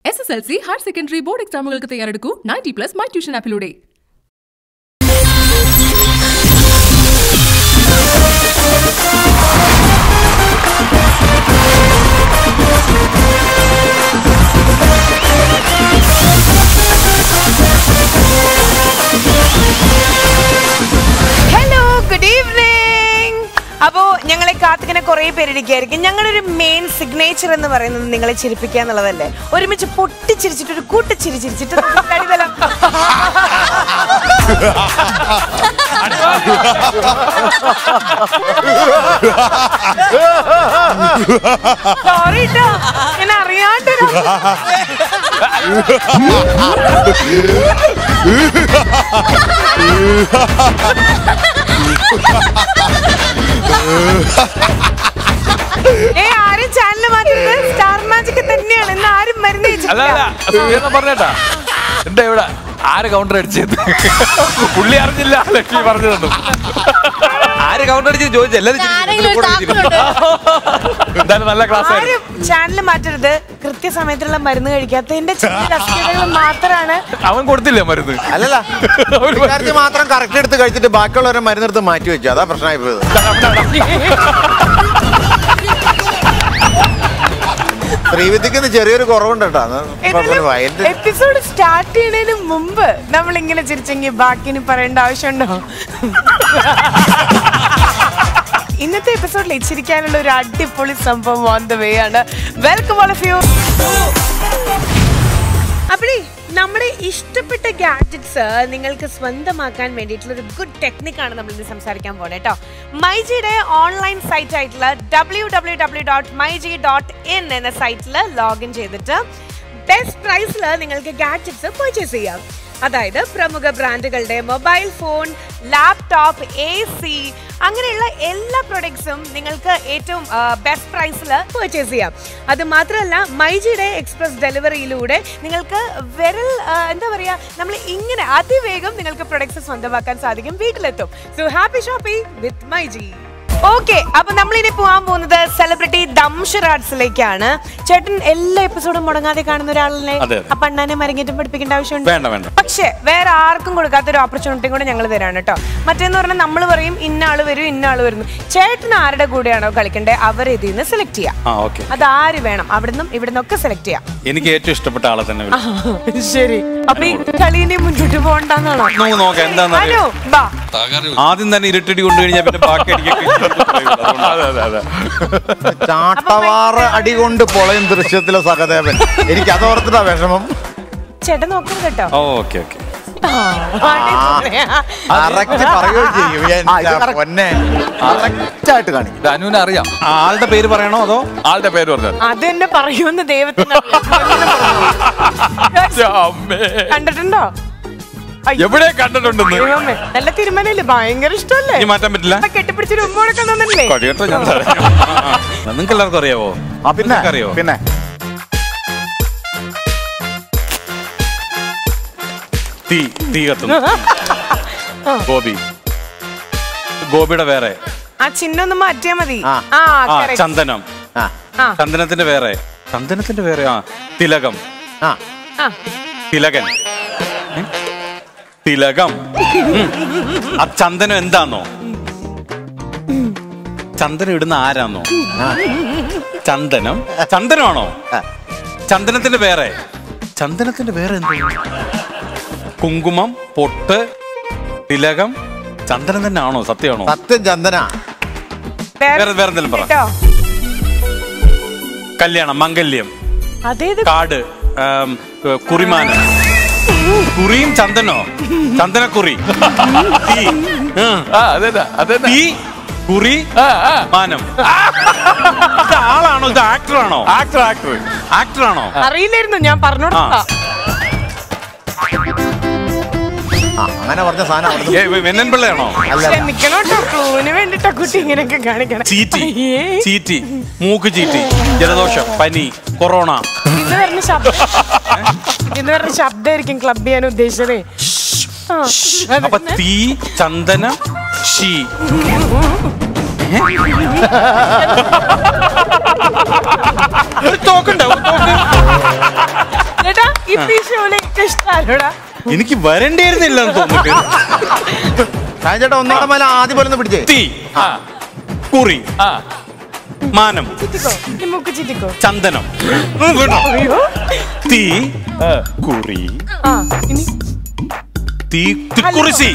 S S L C higher secondary board എക്സാമുകൾക്ക് തയ്യാറെടുക്കൂ ninety plus my tuition ആപ്പിലൂടെ hello good evening അപ്പോ ഞങ്ങളെ കാത്തിങ്ങനെ കുറെ പേരിരിക്കായിരിക്കും ഞങ്ങളൊരു മെയിൻ സിഗ്നേച്ചർ എന്ന് പറയുന്നത് നിങ്ങളെ ചിരിപ്പിക്കുക എന്നുള്ളതല്ലേ ഒരുമിച്ച് പൊട്ടിച്ചിരിച്ചിട്ട് ഒരു കൂട്ടിച്ചിരി ചിരിച്ചിട്ട് നമുക്ക് അടിതലം. Sorry ട്ടോ. ഞാൻ അറിയാണ്ടൊരു ഏ ആരും ചാനൽ മാറ്റുന്നത് സ്റ്റാർ മാജിക് തന്നെയാണ് ഇന്ന് ആരും മരുന്ന് അല്ല അല്ല സുഖം പറഞ്ഞേട്ടാ എന്താ ഇവിടെ ആര് കൗണ്ടർ അടിച്ചത് പുള്ളി അറിഞ്ഞില്ല ലക്ഷ്മി പറഞ്ഞതൊന്നും ആര് കൗണ്ടർ അടിച്ചത് ചോദിച്ചു എല്ലാരും ആരെങ്കിലും ഒരു താക്കോലുണ്ട്. എന്തായാലും നല്ല ക്ലാസ് ആയിരുന്നു ആരും ചാനൽ മാറ്റരുത് കൃത്യസമയത്തുള്ള മരുന്ന് കഴിക്കാത്തതിന്റെ ചില അസ്ഥിരകൾ മാത്രമാണ് അവൻ കൊടുത്തില്ലേ മരുന്ന് അല്ലല്ല ഒരു പുള്ളിക്കാരത്തി മാത്രം കറക്റ്റ് എടുത്ത് കഴിച്ചിട്ട് ബാക്കിയുള്ളവരെ മരുന്നെടുത്ത് മാറ്റി വെച്ചു അതാ പ്രശ്നമായി പോയത് ശ്രീവിദ്യക്ക് ചെറിയൊരു കുറവുണ്ട് കേട്ടോ അത് കുഴപ്പമില്ല. വയലിന്റെ എപ്പിസോഡ് സ്റ്റാർട്ട് ചെയ്യുന്നതിന് മുമ്പ് നമ്മൾ ഇങ്ങനെ ചിരിച്ചെങ്കിൽ ബാക്കിന് പറയേണ്ട ആവശ്യമുണ്ടോ ഇന്നത്തെ എപ്പിസോഡിൽ ചിരിക്കാനുള്ള ഒരു അടിപൊളി സംഭവം ഓൺ ദ വേ ആണ് വെൽക്കം ഓൾ ഓഫ് യു അപ്പഴേ നമ്മുടെ ഇഷ്ടപ്പെട്ട ഗാഡ്ജറ്റ്സ് നിങ്ങൾക്ക് സ്വന്തമാക്കാൻ വേണ്ടിയിട്ടുള്ള ഒരു ഗുഡ് ടെക്നിക്കാണ് നമ്മൾ ഇന്ന് സംസാരിക്കാൻ പോണേ കേട്ടോ മൈജിയുടെ ഓൺലൈൻ സൈറ്റ് ആയിട്ടുള്ള W W W dot myG dot in എന്ന സൈറ്റിൽ ലോഗിൻ ചെയ്തിട്ട് ബെസ്റ്റ് പ്രൈസിൽ നിങ്ങൾക്ക് ഗാഡ്ജറ്റ്സ് പർച്ചേസ് ചെയ്യാം അതായത് പ്രമുഖ ബ്രാൻഡുകളുടെ mobile phone laptop A C അങ്ങനെയുള്ള എല്ലാ പ്രൊഡക്ട്സും നിങ്ങൾക്ക് ഏറ്റവും ബെസ്റ്റ് പ്രൈസിൽ പർച്ചേസ് ചെയ്യാം അത് മാത്രമല്ല മൈജിയുടെ എക്സ്പ്രസ് ഡെലിവറിയിലൂടെ നിങ്ങൾക്ക് വിരൽ ആ, എന്താ പറയുക നമ്മൾ ഇങ്ങനെ അതിവേഗം നിങ്ങൾക്ക് പ്രൊഡക്ട്സ് സ്വന്തമാക്കാൻ സാധിക്കും വീട്ടിലെത്തും so happy shopping with myG okay അപ്പൊ നമ്മൾ ഇനി പോകാൻ പോകുന്നത് സെലിബ്രിറ്റി ദംഷറാട്സിലേക്കാണ് ചേട്ടൻ എല്ലാ എപ്പിസോഡും മുടങ്ങാതെ കാണുന്ന ഒരാളല്ലേ അതെ, അതെ. അപ്പൊ അണ്ണാനെ മരങ്ങേറ്റം പഠിപ്പിക്കേണ്ട ആവശ്യമുണ്ട് വേണ്ട വേണ്ട പക്ഷേ വേറെ ആർക്കും കൊടുക്കാത്ത ഒരു ഓപ്പർച്യൂണിറ്റി കൂടെ ഞങ്ങൾ തരാണ് കേട്ടോ മറ്റേന്ന് പറഞ്ഞാൽ നമ്മൾ പറയും ഇന്ന ആള് വരും ഇന്ന ആള് വരുന്നു ചേട്ടൻ ആരുടെ കൂടെയാണോ കളിക്കണ്ടേ അവർ ഇതിൽ നിന്ന് സെലക്ട് ചെയ്യാം ആ ഓക്കെ അത് ആര് വേണം അവിടുന്നും ഇവിടുന്നും ഒക്കെ സെലക്ട് ചെയ്യാം എനിക്ക് ഏറ്റവും ഇഷ്ടപ്പെട്ട ആളെ തന്നെ വിളിച്ചു. ശരി അപ്പൊ ഈ കളീനെ മുന്നോട്ട് പോകണ്ടെന്നാണോ നമുക്ക് നോക്കാം എന്താന്ന് ഹലോ ബാ ആദ്യം തന്നെ ഇരുട്ടടി കൊണ്ടു കഴിഞ്ഞാൽ പിന്നെ ബാക്കി അതെ അതെ അതെ ചാട്ടവാറ് അടി കൊണ്ട് പൊളയും ദൃശ്യത്തിലെ സഹദേവൻ എനിക്ക് അതോർത്തിട്ടാ വിഷമം ചേട്ടൻ നോക്കും കേട്ടോ ഓക്കെ ഓക്കെ കറക്റ്റ് പറയുകയും ചെയ്യും എന്റെ പൊന്നെ കറക്റ്റ് ആയിട്ട് കാണിക്കും ഇത് അനുവിനെ അറിയാം ആളുടെ പേര് പറയണോ അതോ ആളുടെ പേര് പറഞ്ഞാൽ അത് തന്നെ പറയുമെന്ന് ദൈവത്തിന് കണ്ടിട്ടുണ്ടോ അയ്യോ, എവിടെ കണ്ടിട്ടുണ്ടെന്ന് ദൈവമേ, നല്ല തീരുമാനമില്ലേ ഭയങ്കര ഇഷ്ടമല്ലേ ഇനി മാറ്റാൻ പറ്റില്ല അപ്പൊ കെട്ടിപ്പിടിച്ചൊരു ഉമ്മ കൊടുക്കാൻ തന്നില്ലേ കൊടിയട്ടോ ഞാൻ നിങ്ങൾക്ക് എല്ലാവർക്കും അറിയാവോ ആ പിന്നെ നിങ്ങൾക്ക് അറിയോ പിന്നെ തീ തീ കത്തുന്നു ഗോപി ഗോപിയുടെ വേറെ ആ ചിഹ്നം ഒന്ന് മാറ്റിയാ മതി ആ. ആ ആ correct. ചന്ദനം ആ ആ, ചന്ദനത്തിന്റെ വേറെ ചന്ദനത്തിന്റെ വേറെ ആ തിലകം ആ ആ. തിലകൻ ഏ? തിലകം ഉം. ആ ചന്ദനം എന്താന്നോ ചന്ദനം ഇടുന്ന ആരാന്നോ ചന്ദനം ചന്ദനമാണോ ആ. ചന്ദനത്തിന്റെ വേറെ ചന്ദനത്തിന്റെ വേറെ എന്തോ കുങ്കുമം പൊട്ട് തിലകം ചന്ദനം തന്നെ ആണോ സത്യമാണോ സത്യം ചന്ദന വേറെ- വേറെ വേറെ എന്തെങ്കിലും പറ കേട്ടോ കല്യാണം മംഗല്യം അതേത് കാട് ആം, ഏ, കുറിമാനം കുറിയും ചന്ദനോ ചന്ദനക്കുറി തീ ഉം. തീ കുറി മാനം ഇത് ആളാണോ ഇത് ആക്ടറാണോ ആക്ടർ ആക്ടർ ആക്ടറാണോ അറിയില്ലായിരുന്നു ഞാൻ പറഞ്ഞോടാ ആ. ആ അങ്ങനെ പറഞ്ഞ സാധനം അവിടുന്ന് വെന്നൻ പിള്ളയാണോ അല്ല ക്ഷമിക്കണോട്ടോ ക്ലൂവിന് വേണ്ടിട്ടാ കുട്ടി ഇങ്ങനെയൊക്കെ കാണിക്കണം ചീറ്റി അയ്യേ. ചീറ്റി മൂക്ക് ചീറ്റി ജലദോഷം പനി കൊറോണ ഇന്ന് വരുന്ന ശബ്ദം ഇന്ന് വരുന്ന ശബ്ദമായിരിക്കും ക്ലബ് ചെയ്യാൻ ഉദ്ദേശിച്ചതേ ആ, അപ്പൊ തീ ചന്ദനം ഷീ ഒരു തോക്കുണ്ടോ ഒരു തോക്ക് ഇപ്പൊ ഈ ഷോയില് ഏറ്റവും ഇഷ്ടം ആരോടാ എനിക്ക് വരണ്ടേയിരുന്നില്ല എന്ന് തോന്നുന്നു ഷാജൻ ചേട്ടാ ഒന്നാം മല ആദ്യം പോലെ ഒന്ന് പിടിച്ചേ തീ ആ കുറി ആ മാനം ചിറ്റിക്കോ ഈ മൂക്ക് ചിറ്റിക്കോ ചന്ദനം ഉം, വേണ്ട. അയ്യോ തീ കുറി ആ ഇനി തീ തിക്കുറിശി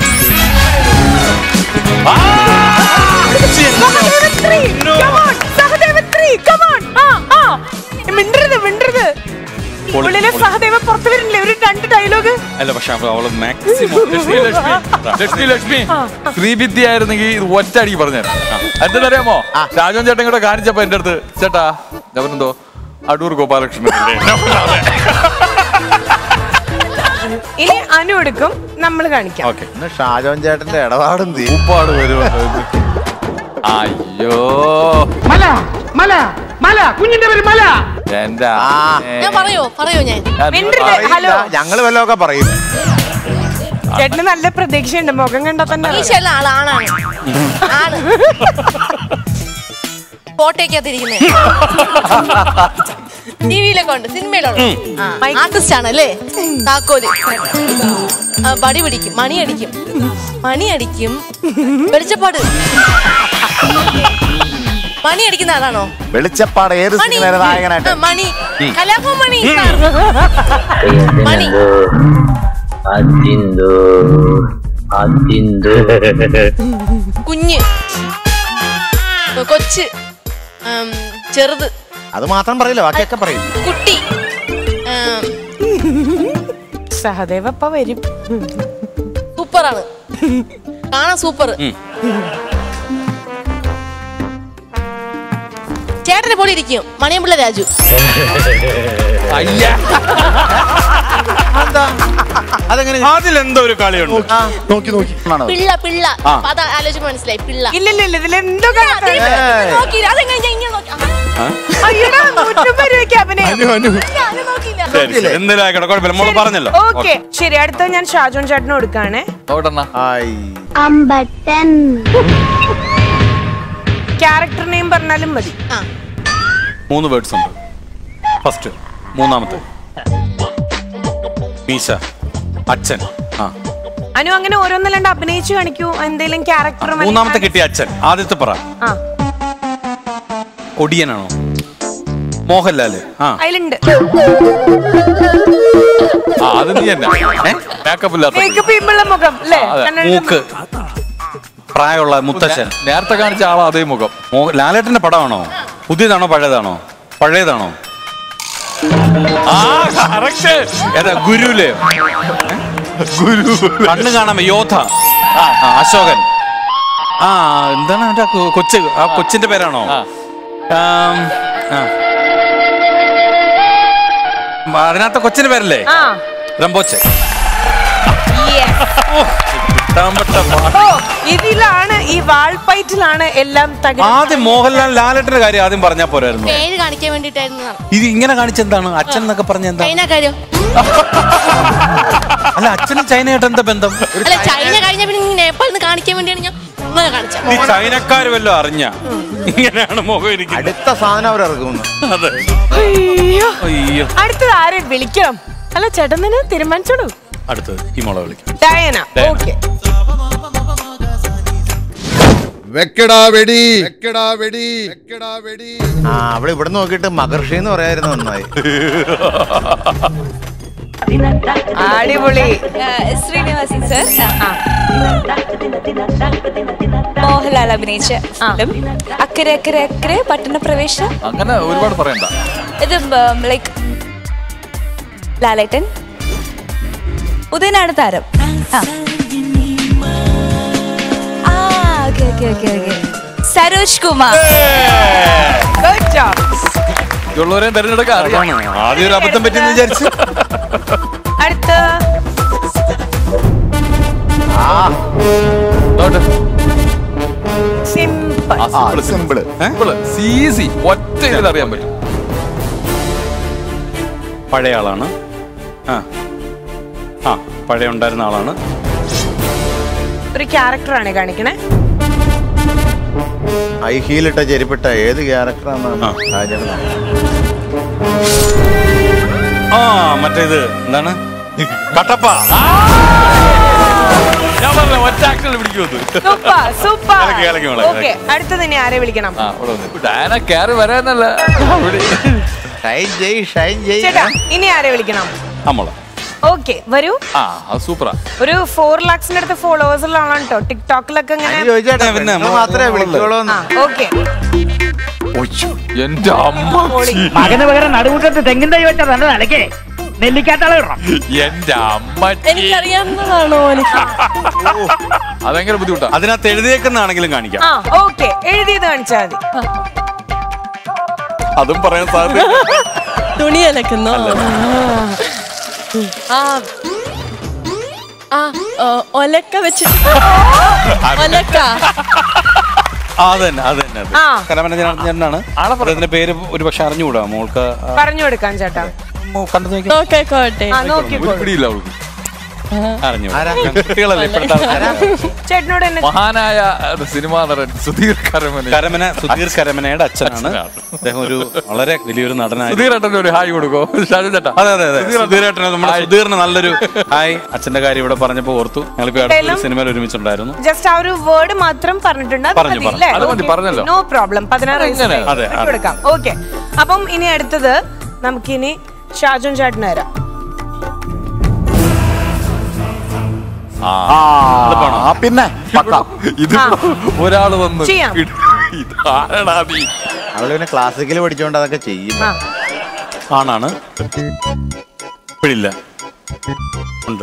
ആ! സഹദേവത്രി No. come on സഹദേവത്രി come on ആ ആ മിണ്ടരുത് മിണ്ടരുത് ഉള്ളിലെ സഹദേവ പുറത്തു വരുന്നില്ലേ ഒരു രണ്ട് ഡയലോഗ് അല്ല പക്ഷെ അവള് അവള് മാക്സിമം ലക്ഷ്മി ലക്ഷ്മി ലക്ഷ്മി ലക്ഷ്മി ശ്രീവിദ്യ ആയിരുന്നെങ്കിൽ ഇത് ഒറ്റ പറഞ്ഞു എന്തെന്നറിയാമോ രാജോൻ ചേട്ടൻ കൂടെ കാണിച്ചപ്പോ എന്റെ അടുത്ത് ചേട്ടാ അവനെന്തോ അടൂർ ഗോപാലകൃഷ്ണൻ ഇനി അനു എടുക്കും നമ്മൾ കാണിക്കാം ഓക്കെ ഇന്ന് ഷാജോൻ ചേട്ടന്റെ ഇടപാടും തീ ഉപ്പാട് വരുമോ അയ്യോ മല മല മല കുഞ്ഞിന്റെ പേര് മല എന്റെ ആ. ഞാൻ പറയോ പറയോ ഞാൻ മിണ്ടരുത് ഹലോ ഞങ്ങള് വല്ലതൊക്കെ പറയും ചേട്ടന് നല്ല പ്രതീക്ഷയുണ്ട് മുഖം കണ്ടാ തന്നെ ഈ അറിയാം. ചെല്ല ആള് ആണാണ് ആണ് ഫോട്ടോയ്ക്കകത്തിരിക്കുന്നത് ടി വിയിലൊക്കെ ഉണ്ട് സിനിമയിലുള്ള ആർട്ടിസ്റ്റ് ആണ് അല്ലേ താക്കോല് ആ, വടി പിടിക്കും മണി അടിക്കും മണി അടിക്കും വെളിച്ചപ്പാട് മണി അടിക്കുന്ന ആളാണോ വെളിച്ചപ്പാട് ഏത് മണി സിനിമയിലെ നായകനായിട്ട് ആ, മണി കലാഭവൻ മണി സാർ. മണി അതിന്തു അതിന്തു കുഞ്ഞ് കൊച്ച് ഉം, ചെറുത് അത് മാത്രം പറയില്ല ബാക്കിയൊക്കെ പറയും കുട്ടി ഉം, സഹദേവ ഇപ്പൊ വരും സൂപ്പറാണ് കാണാൻ സൂപ്പർ ചേട്ടനെ പോലെ ഇരിക്കും മണിയമ്പിള്ള രാജു അയ്യാ അതെങ്ങനെ അതിലെന്തോ ഒരു കളിയുണ്ട് നോക്കി നോക്കി ആണോ? പിള്ള പിള്ള ആ. അപ്പൊ അത് ആലോചിച്ച് മനസ്സിലായി പിള്ള ഇല്ലില്ല ഇതിലെന്തോ കാണാത്ത ഏയ്. നോക്കിയില്ല അതെങ്ങനെ ഞാൻ ഇങ്ങനെ നോക്കി ആ, അയ്യടാ നൂറ്റമ്പത് രൂപയ്ക്ക് അഭിനയം ഞാൻ അത് നോക്കിയില്ല ശരി ശരി എന്തെങ്കിലും ആയിക്കോട്ടെ കുഴപ്പമില്ല മോള് പറഞ്ഞല്ലോ ഓക്കെ ശരി അടുത്ത ഞാൻ ഷാജോൻ ചേട്ടന് കൊടുക്കാണ് നോട്ടെണ്ണ ആയി അമ്പട്ടൻ ക്യാരക്ടർ നെയിം പറഞ്ഞാലും മതി ആ മൂന്ന് വേർഡ്സ് ഉണ്ട് ഫസ്റ്റ് മൂന്നാമത്തെ മീശ അച്ഛൻ ആ അനു അങ്ങനെ ഓരോന്നല്ലാണ്ട് അഭിനയിച്ചു കാണിക്കൂ എന്തെങ്കിലും ക്യാരക്ടർ മൂന്നാമത്തെ കിട്ടിയ അച്ഛൻ ആദ്യത്തെ പറ ആ ഒടിയനാണോ മോഹൻലാല് ആ അതിലുണ്ട് ആ അത് നീ തന്നെ മേക്കപ്പ് ഇല്ലാത്ത മേക്കപ്പ് ചെയ്യുമ്പോഴുള്ള മുഖം അല്ലേ ആ, അതെ. കണ്ണട- മൂക്ക് പ്രായമുള്ള മുത്തച്ഛൻ നേരത്തെ കാണിച്ച ആളാ അതേ മുഖം മോ- ലാലേട്ടന്റെ പടമാണോ പുതിയതാണോ പഴയതാണോ പഴയതാണോ ആ കറക്റ്റ് ഏതാ ഗുരുലേ ഗുരു കണ്ണ് കാണാമോ യോധ ആ, ആ, അശോകൻ ആ എന്താണ് അവന്റെ ആ കൊ- കൊച്ച് ആ കൊച്ചിന്റെ പേരാണോ ആ. ആം, ആ. ആ, അതിനകത്തെ കൊച്ചിന്റെ പേരല്ലേ ആ റംബോച്ചെ yes. കിട്ടാമ്പട്ട പാ- ഓ ഇതിലാണ് ഈ വാൾപ്പയറ്റിലാണ് എല്ലാം തകർ ആദ്യം മോഹൻലാൽ ലാലേട്ടന്റെ കാര്യം ആദ്യം പറഞ്ഞാ പോരായിരുന്നു പേര് കാണിക്കാൻ വേണ്ടിട്ടായിരുന്നു ഇത് ഇങ്ങനെ കാണിച്ചെന്താണ് അച്ഛൻ എന്നൊക്കെ പറഞ്ഞ എന്താ ചൈന കാര്യം അല്ല അച്ഛനും ചൈനയായിട്ട് എന്താ ബന്ധം അല്ല ചൈന കഴിഞ്ഞ പിന്നെ ഈ നേപ്പാളിൽ നിന്ന് കാണിക്കാൻ വേണ്ടിയാണ് ഞാൻ ഇങ്ങനെ കാണിച്ചത് ഈ ചൈനക്കാര് വല്ലതും അറിഞ്ഞ ഇങ്ങനെയാണ് മുഖം ഇരിക്കുന്നത് അടുത്ത സാധനം അവർ ഇറക്കുന്നു അതെ അയ്യോ അയ്യോ അടുത്തത് ആരെ വിളിക്കണം അല്ല ചേട്ടൻ തന്നെ തീരുമാനിച്ചോളൂ അടുത്തത് ഈ മോളെ വിളിക്കാം ഡയന ഓക്കെ വെക്കടാ വെടി വെക്കടാ വെടി വെക്കടാ വെടി ആ അവള് ഇവിടെ നോക്കിയിട്ട് മഹർഷി എന്ന് പറയായിരുന്നു നന്നായി അടിപൊളി ശ്രീനിവാസൻ സർ മോഹൻലാൽ അഭിനയിച്ച ഫിലിം അക്കരെ അക്കരെ അക്കരെ പട്ടണപ്രവേശം അങ്ങനെ ഒരുപാട് പറയണ്ട ഇത് ലൈക്ക് ലാലേട്ടൻ ഉദയനാണ് താരം ആ okay okay okay okay Saroj Kumar good job ഉള്ളവരെയും തെരഞ്ഞെടുക്കാൻ അറിയാം അതാണ് ആദ്യം ഒരു അബദ്ധം പറ്റിയെന്ന് വിചാരിച്ചു അടുത്ത നോട്ട്. സിമ്പിൾ ആ, simple, സിമ്പിള് simple. ഈസി ഒറ്റ ഇതിൽ അറിയാൻ പറ്റും പഴയ ആളാണ് ആ ആ പഴയ ഉണ്ടായിരുന്ന ആളാണ് ഒരു ക്യാരക്ടറാണ് കാണിക്കണേ ഹൈ ഹീലിട്ട ചെരുപ്പിട്ട ഏത് ക്യാരക്ടറാണെന്നാണ് ആ. ഷാജൻ ആ മറ്റേത് എന്താണ് കട്ടപ്പ ഞാൻ പറഞ്ഞ ഒറ്റ ആക്ഷൻ പിടിക്കുമെന്ന് സൂപ്പർ സൂപ്പർ കലക്കി, കലക്കി മോളെ, ഓക്കെ അടുത്തത് ഇനി ആരെ വിളിക്കണം ആ ഇവിടെ വന്നു ഡയന കയറി വരാനല്ല ഇവിടെ ഷൈൻ ജയ് ഷൈൻ ജയ് ചേട്ടാ ഇനി ആരെ വിളിക്കണം നമ്മളെ ഓക്കെ വരൂ ആ അത് സൂപ്പറാ ഒരു ഫോർ ലാക്സിന്റെ അടുത്ത് ഫോളോവേഴ്സ് ഉള്ളതാണ് കേട്ടോ ടിക്ടോക്കിലൊക്കെ ഇങ്ങനെ ചോദിച്ചേട്ടാ പിന്നെ പെണ്ണുങ്ങൾ മാത്രമേ വിളിക്കുള്ളൂ ആ ഓക്കെ എന്റെ അമ്മ മകന് പകരം നടുമുറ്റത്ത് തെങ്ങിൻ തൈ വെച്ച നല്ല നിലയ്ക്ക് നെല്ലിക്കാത്തള ഇടണം എന്റെ അമ്മ എനിക്കറിയാവുന്നതാണോ എനിക്ക് അതെങ്ങനെ ബുദ്ധിമുട്ടാ അതിനകത്ത് എഴുതിയേക്കുന്നാണെങ്കിലും കാണിക്കാം ആ ഓക്കെ എഴുതിയത് കാണിച്ചാൽ മതി അതും പറയാൻ സാധ്യത തുണി അലക്കുന്നോ ആ ആ ഓ, ഒലക്ക വെച്ച് ഒലക്ക ആ, അത് തന്നെ അത് തന്നെ അത് ആ. കലമന ചേട്ടനാണ് അദ്ദേഹത്തിന്റെ പേര് ഒരു പക്ഷെ അറിഞ്ഞുകൂടാ മോൾക്ക് ആ, പറഞ്ഞു കൊടുക്കാൻ ചേട്ടാ മോ- കണ്ടു നോക്കി നോക്കേക്കോട്ടെ ആ നോക്കിക്കോ ഒരു പിടിയില്ല അവൾക്ക് അറിഞ്ഞു കുട്ടികളല്ലേ ഇപ്പോഴത്തെ ആൾക്കാര്. ചേട്ടനോട് എന്നെ മഹാനായ ഒരു സിനിമാ നടൻ സുധീർ കരമന കരമന സുധീർ കരമനയുടെ അച്ഛനാണ് അദ്ദേഹം ഒരു വളരെ വലിയൊരു നടനായിരുന്നു സുധീർ ഏട്ടൻ ഒരു ഹായ് കൊടുക്കോ ഷാജു ചേട്ടാ അതെ അതെ അതെ സുധീരേട്ടന് നമ്മുടെ സുധീറിന് നല്ലൊരു ഹായ് അച്ഛന്റെ കാര്യം ഇവിടെ പറഞ്ഞപ്പോ ഓർത്തു ഞങ്ങളിപ്പോ അടുത്തൊരു സിനിമയിൽ ഒരുമിച്ചുണ്ടായിരുന്നു ജസ്റ്റ് ആ ഒരു വേർഡ് മാത്രം പറഞ്ഞിട്ടുണ്ട് അത് പറഞ്ഞു, മതി, പറഞ്ഞു. അല്ലേ? അത് മതി, പറഞ്ഞല്ലോ. നോ പ്രോബ്ലം പതിനാറ് വയസ്സ് എങ്ങനെ? കഴിഞ്ഞ് അതെ, വെച്ച് അതെ. കൊടുക്കാം ഓക്കെ അപ്പം ഇനി അടുത്തത് നമുക്കിനി ഷാജുൻ ചേട്ടന് തരാം ആ പിന്നെ പക്ക ഇത് ആ. ഒരാള് വന്ന് ചെയ്യാം. ഇതാരടാ നീ അവള് പിന്നെ ക്ലാസിക്കൽ പഠിച്ചോണ്ട് അതൊക്കെ ചെയ്യും ആ ആണാണ് ഇപ്പോഴില്ല ഉണ്ട്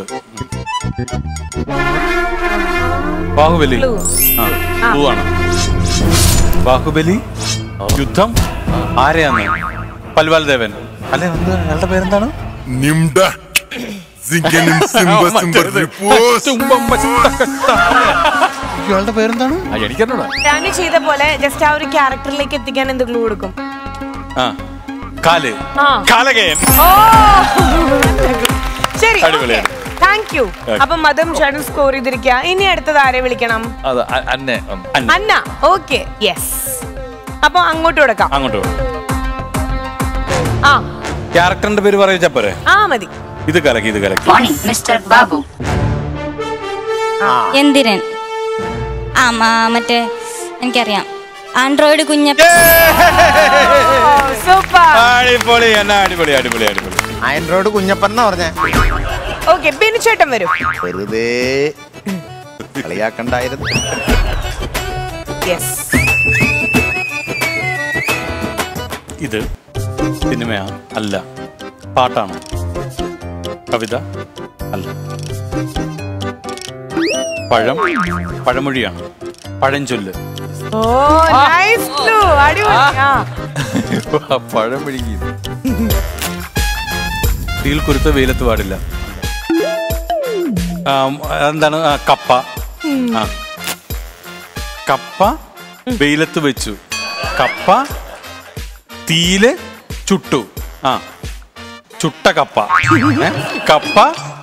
ബാഹുബലി Blue. ആ blue ആണ് ബാഹുബലി യുദ്ധം ആരെയാന്ന് പൽവാൽ ദേവൻ അല്ലെ എന്ത് അയാളുടെ പേരെന്താണ് നിംഡ സിങ്കനും സിംബ സിംബ റിപ്പോസ് ഇയാളുടെ പേരെന്താണ് ആ, എനിക്കെന്നോടാ ഡാനി ചെയ്ത പോലെ ജസ്റ്റ് ആ ഒരു ക്യാരക്ടറിലേക്ക് എത്തിക്കാൻ എന്ത് ക്ലൂ കൊടുക്കും ആ കാല് ആ. കാലകയൻ ഓ ശരി അടിപൊളിയാണ്. താങ്ക് യു അപ്പൊ മതം ചേട്ടൻ സ്കോർ ചെയ്തിരിക്കുക ഇനി അടുത്തത് ആരെ വിളിക്കണം അത് അ- അന്നെ ഉം. അന്ന. അന്ന ഓക്കെ യെസ് അപ്പൊ അങ്ങോട്ട് കൊടുക്കാം അങ്ങോട്ട് പോ. ആ ക്യാരക്ടറിന്റെ പേര് പറയിച്ചാ പോരെ ആ മതി ഇത് കലക്കി ഇത് കലക്കി മിസ്റ്റർ ബാബു എന്തിരൻ ആ മ- മറ്റേ എനിക്കറിയാം ആൻഡ്രോയിഡ് കുഞ്ഞപ്പ സൂപ്പർ അടിപൊളി എന്നാ അടിപൊളി അടിപൊളി അടിപൊളി ആൻഡ്രോയിഡ് കുഞ്ഞപ്പൻ എന്നാ പറഞ്ഞേ ഓക്കെ ബിനു ചേട്ടൻ വരും വെറുതെ കളിയാക്കണ്ടായിരുന്നു യെസ് ഇത് സിനിമയാ അല്ല പാട്ടാണ് കവിത അല്ല പഴം പഴമൊഴിയാണ് പഴഞ്ചൊല്ല് ഓ നൈസ് ക്ലൂ അടിപൊളി ആ പഴം പിടിക്കുന്നു തീയിൽ കുരുത്ത വെയിലത്ത് പാടില്ല ആ, എന്താണ് ആ, കപ്പ ആ കപ്പ വെയിലത്ത് വെച്ചു കപ്പ തീയില് ചുട്ടു ആ ചുട്ട കപ്പ ഏ? കപ്പ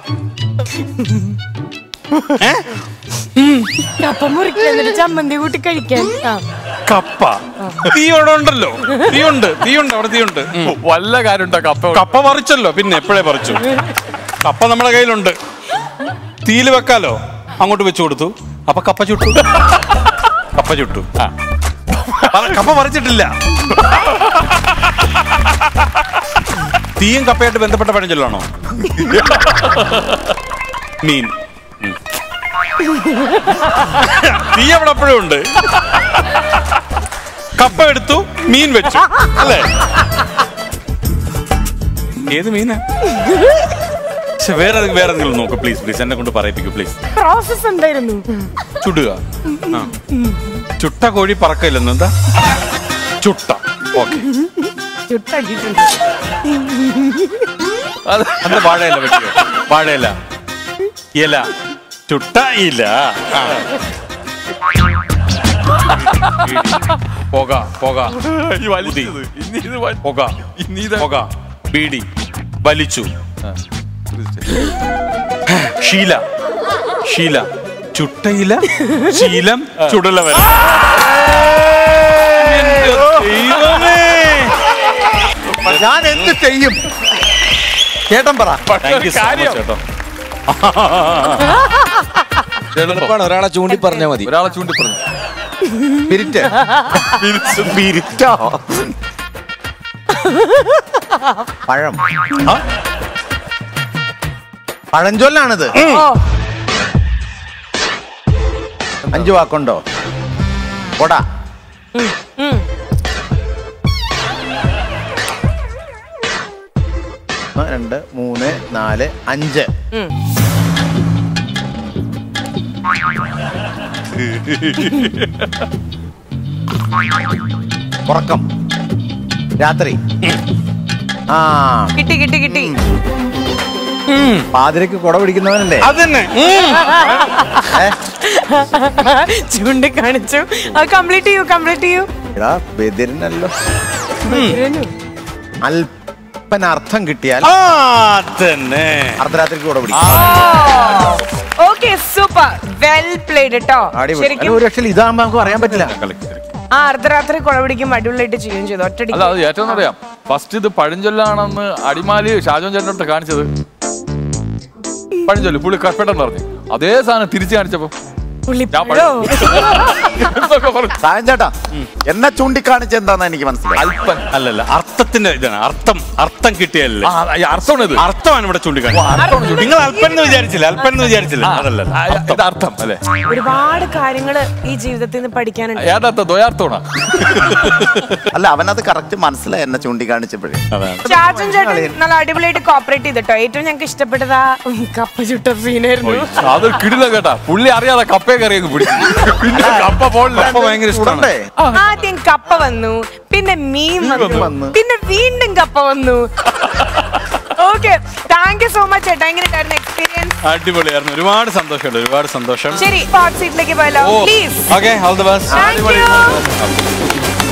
ഏ? കപ്പ മുറിക്കാൻ എന്നിട്ട് ചമ്മന്തി കൂട്ടി കഴിക്കാൻ ആ കപ്പ തീ അവിടെ ഉണ്ടല്ലോ തീ ഉണ്ട് തീ ഉണ്ട് അവിടെ തീ ഉണ്ട് ഉം. വല്ല കാര്യമുണ്ടോ കപ്പ കപ്പ പറിച്ചല്ലോ പിന്നെ എപ്പോഴേ പറിച്ചു കപ്പ നമ്മുടെ കയ്യിലുണ്ട് തീയിൽ വെക്കാലോ അങ്ങോട്ട് വെച്ചു കൊടുത്തു അപ്പൊ കപ്പ ചുട്ടു കപ്പ ചുട്ടു ആ പറ- കപ്പ പറിച്ചിട്ടില്ല തീയും കപ്പയായിട്ട് ബന്ധപ്പെട്ട പഴഞ്ചൊല്ലാണോ മീൻ ഉം. തീ അവിടെ അപ്പോഴും ഉണ്ട് കപ്പ എടുത്തു മീൻ വെച്ചു അല്ലേ ഏത് മീനാ ശ്ശെ, വേറെ ഏതെങ്കിലും- വേറെ എന്തെങ്കിലും നോക്ക് പ്ലീസ് പ്ലീസ് എന്നെ കൊണ്ട് പറയിപ്പിക്കൂ പ്ലീസ് പ്രോസസ് എന്തായിരുന്നു ചുടുക ആ. ചുട്ട കോഴി പറക്കില്ലെന്ന് എന്താ ചുട്ട ഓക്കെ ചുട്ടടിയിട്ടുണ്ട് എന്താ വാഴയില വെക്കുക വാഴയില ഇല ചുട്ട ഇല ആ. പുക പുക ഈ വലിച്ചത്. ഇനി ഇത് വ- പുക ഇനി ഇത് പുക ബീഡി വലിച്ചു ശീല ശീല ചുട്ടയില ശീലം ചുടല വരെ എന്റെ ദൈവമേ. ഞാൻ എന്ത് ചെയ്യും ചേട്ടൻ പറ താങ്ക് യു സോ മച്ച് കേട്ടോ എളുപ്പമാണ് ഒരാളെ ചൂണ്ടി പറഞ്ഞാൽ മതി ഒരാളെ ചൂണ്ടി പറഞ്ഞു പിരിറ്റ് പിരിച്ചോ പഴം ആ? പഴഞ്ചൊല്ലാണിത് അഞ്ചു വാക്കുണ്ടോ കൊട ഒന്ന്, രണ്ട് മൂന്ന് നാല് അഞ്ച് ഉറക്കം രാത്രി ആ കിട്ടി കിട്ടി കിട്ടി പാതിരക്ക് കുട പിടിക്കുന്നവനല്ലേ അതന്നെ ചൂണ്ടിക്കാണിച്ചു അത് കംപ്ലീറ്റ് ചെയ്യൂ കംപ്ലീറ്റ് ചെയ്യൂ എടാ ബദിരനല്ലോ അല്പനർത്ഥം കിട്ടിയാൽ ആ തന്നെ അർദ്ധരാത്രിക്ക് കുട പിടിക്കും ഓക്കെ സൂപ്പർ വെൽ പ്ലേഡ് കേട്ടോ അടിപൊളി ശരിക്കും അല്ല, ഒരു പക്ഷേ ഇതാകുമ്പോ നമുക്ക് അറിയാൻ പറ്റില്ല ആ അർദ്ധരാത്രി കുളപിടിക്കും അടിപൊളിയായിട്ട് ചെയ്യുകയും ചെയ്തു ഒറ്റടിക്ക് അല്ല അത് ഏറ്റവും അറിയാം ഫസ്റ്റ് ഇത് പഴഞ്ചൊല്ലാണെന്ന് അടിമാലി ഷാജോൻ ചേട്ടനോട്ട് കാണിച്ചത് പഴഞ്ചൊല്ല് പുള്ളി പെട്ടെന്ന് പറഞ്ഞു അതേ സാധനം തിരിച്ചു കാണിച്ചപ്പോ ഞാൻ പുള്ളിപ്പഴോ എന്നൊക്കെ പറഞ്ഞു സായൻ ചേട്ടാ എന്നെ ചൂണ്ടിക്കാണിച്ച എന്താന്ന് എനിക്ക് മനസ്സിലായി അല്പൻ അല്ലല്ല അർത്ഥത്തിന്റെ ഇതാണ് അർത്ഥം അർത്ഥം കിട്ടിയല്ലേ ആ, ഈ അർത്ഥമാണ് ഇത് അർത്ഥമാണ് ഇവിടെ ചൂണ്ടിക്കാണിച്ചത് നിങ്ങൾ അല്പൻ എന്ന് വിചാരിച്ചില്ല അല്പൻ എന്ന് വിചാരിച്ചില്ല അതല്ല ആ, ഇത് അർത്ഥം അല്ലേ ഒരുപാട് കാര്യങ്ങള് ഈ ജീവിതത്തിൽ നിന്ന് പഠിക്കാനുണ്ട് ഏതാത്ത ദ്വയാർത്ഥമാണോ അല്ല അവനത് കറക്റ്റ് മനസ്സിലായി എന്നെ ചൂണ്ടിക്കാണിച്ചപ്പോഴേ അതാണ് ചാച്ചൻ ചേട്ടൻ നല്ല അടിപൊളിയായിട്ട് കോപ്പറേറ്റ് ചെയ്തിട്ടോ ഏറ്റവും ഞങ്ങൾക്ക് ഇഷ്ടപ്പെട്ടത് ആ ഉം, കപ്പ ചുട്ട സീനായിരുന്നു അതൊരു കിടില കേട്ടാ പുള്ളി അറിയാതെ കപ്പയെ കറി അങ്ങ് പിടിച്ചു പിന്നെ കപ്പ പോളില്ല അപ്പൊ ഭയങ്കര ഇഷ്ടമാണ് ഉടണ്ടേ? ആദ്യം കപ്പ വന്നു പിന്നെ മീൻ വന്നു വന്നു. പിന്നെ വീണ്ടും കപ്പ വന്നു okay thank you so much ചേട്ടാ എങ്ങനെ ഉണ്ടായിരുന്നു എക്സ്പീരിയൻസ് അടിപൊളിയായിരുന്നു ഒരുപാട് സന്തോഷമുണ്ട് ഒരുപാട് സന്തോഷം ശരി ഹോട്ട് സീറ്റിലേക്ക് പോയല്ലോ ഓ please okay all the best thank you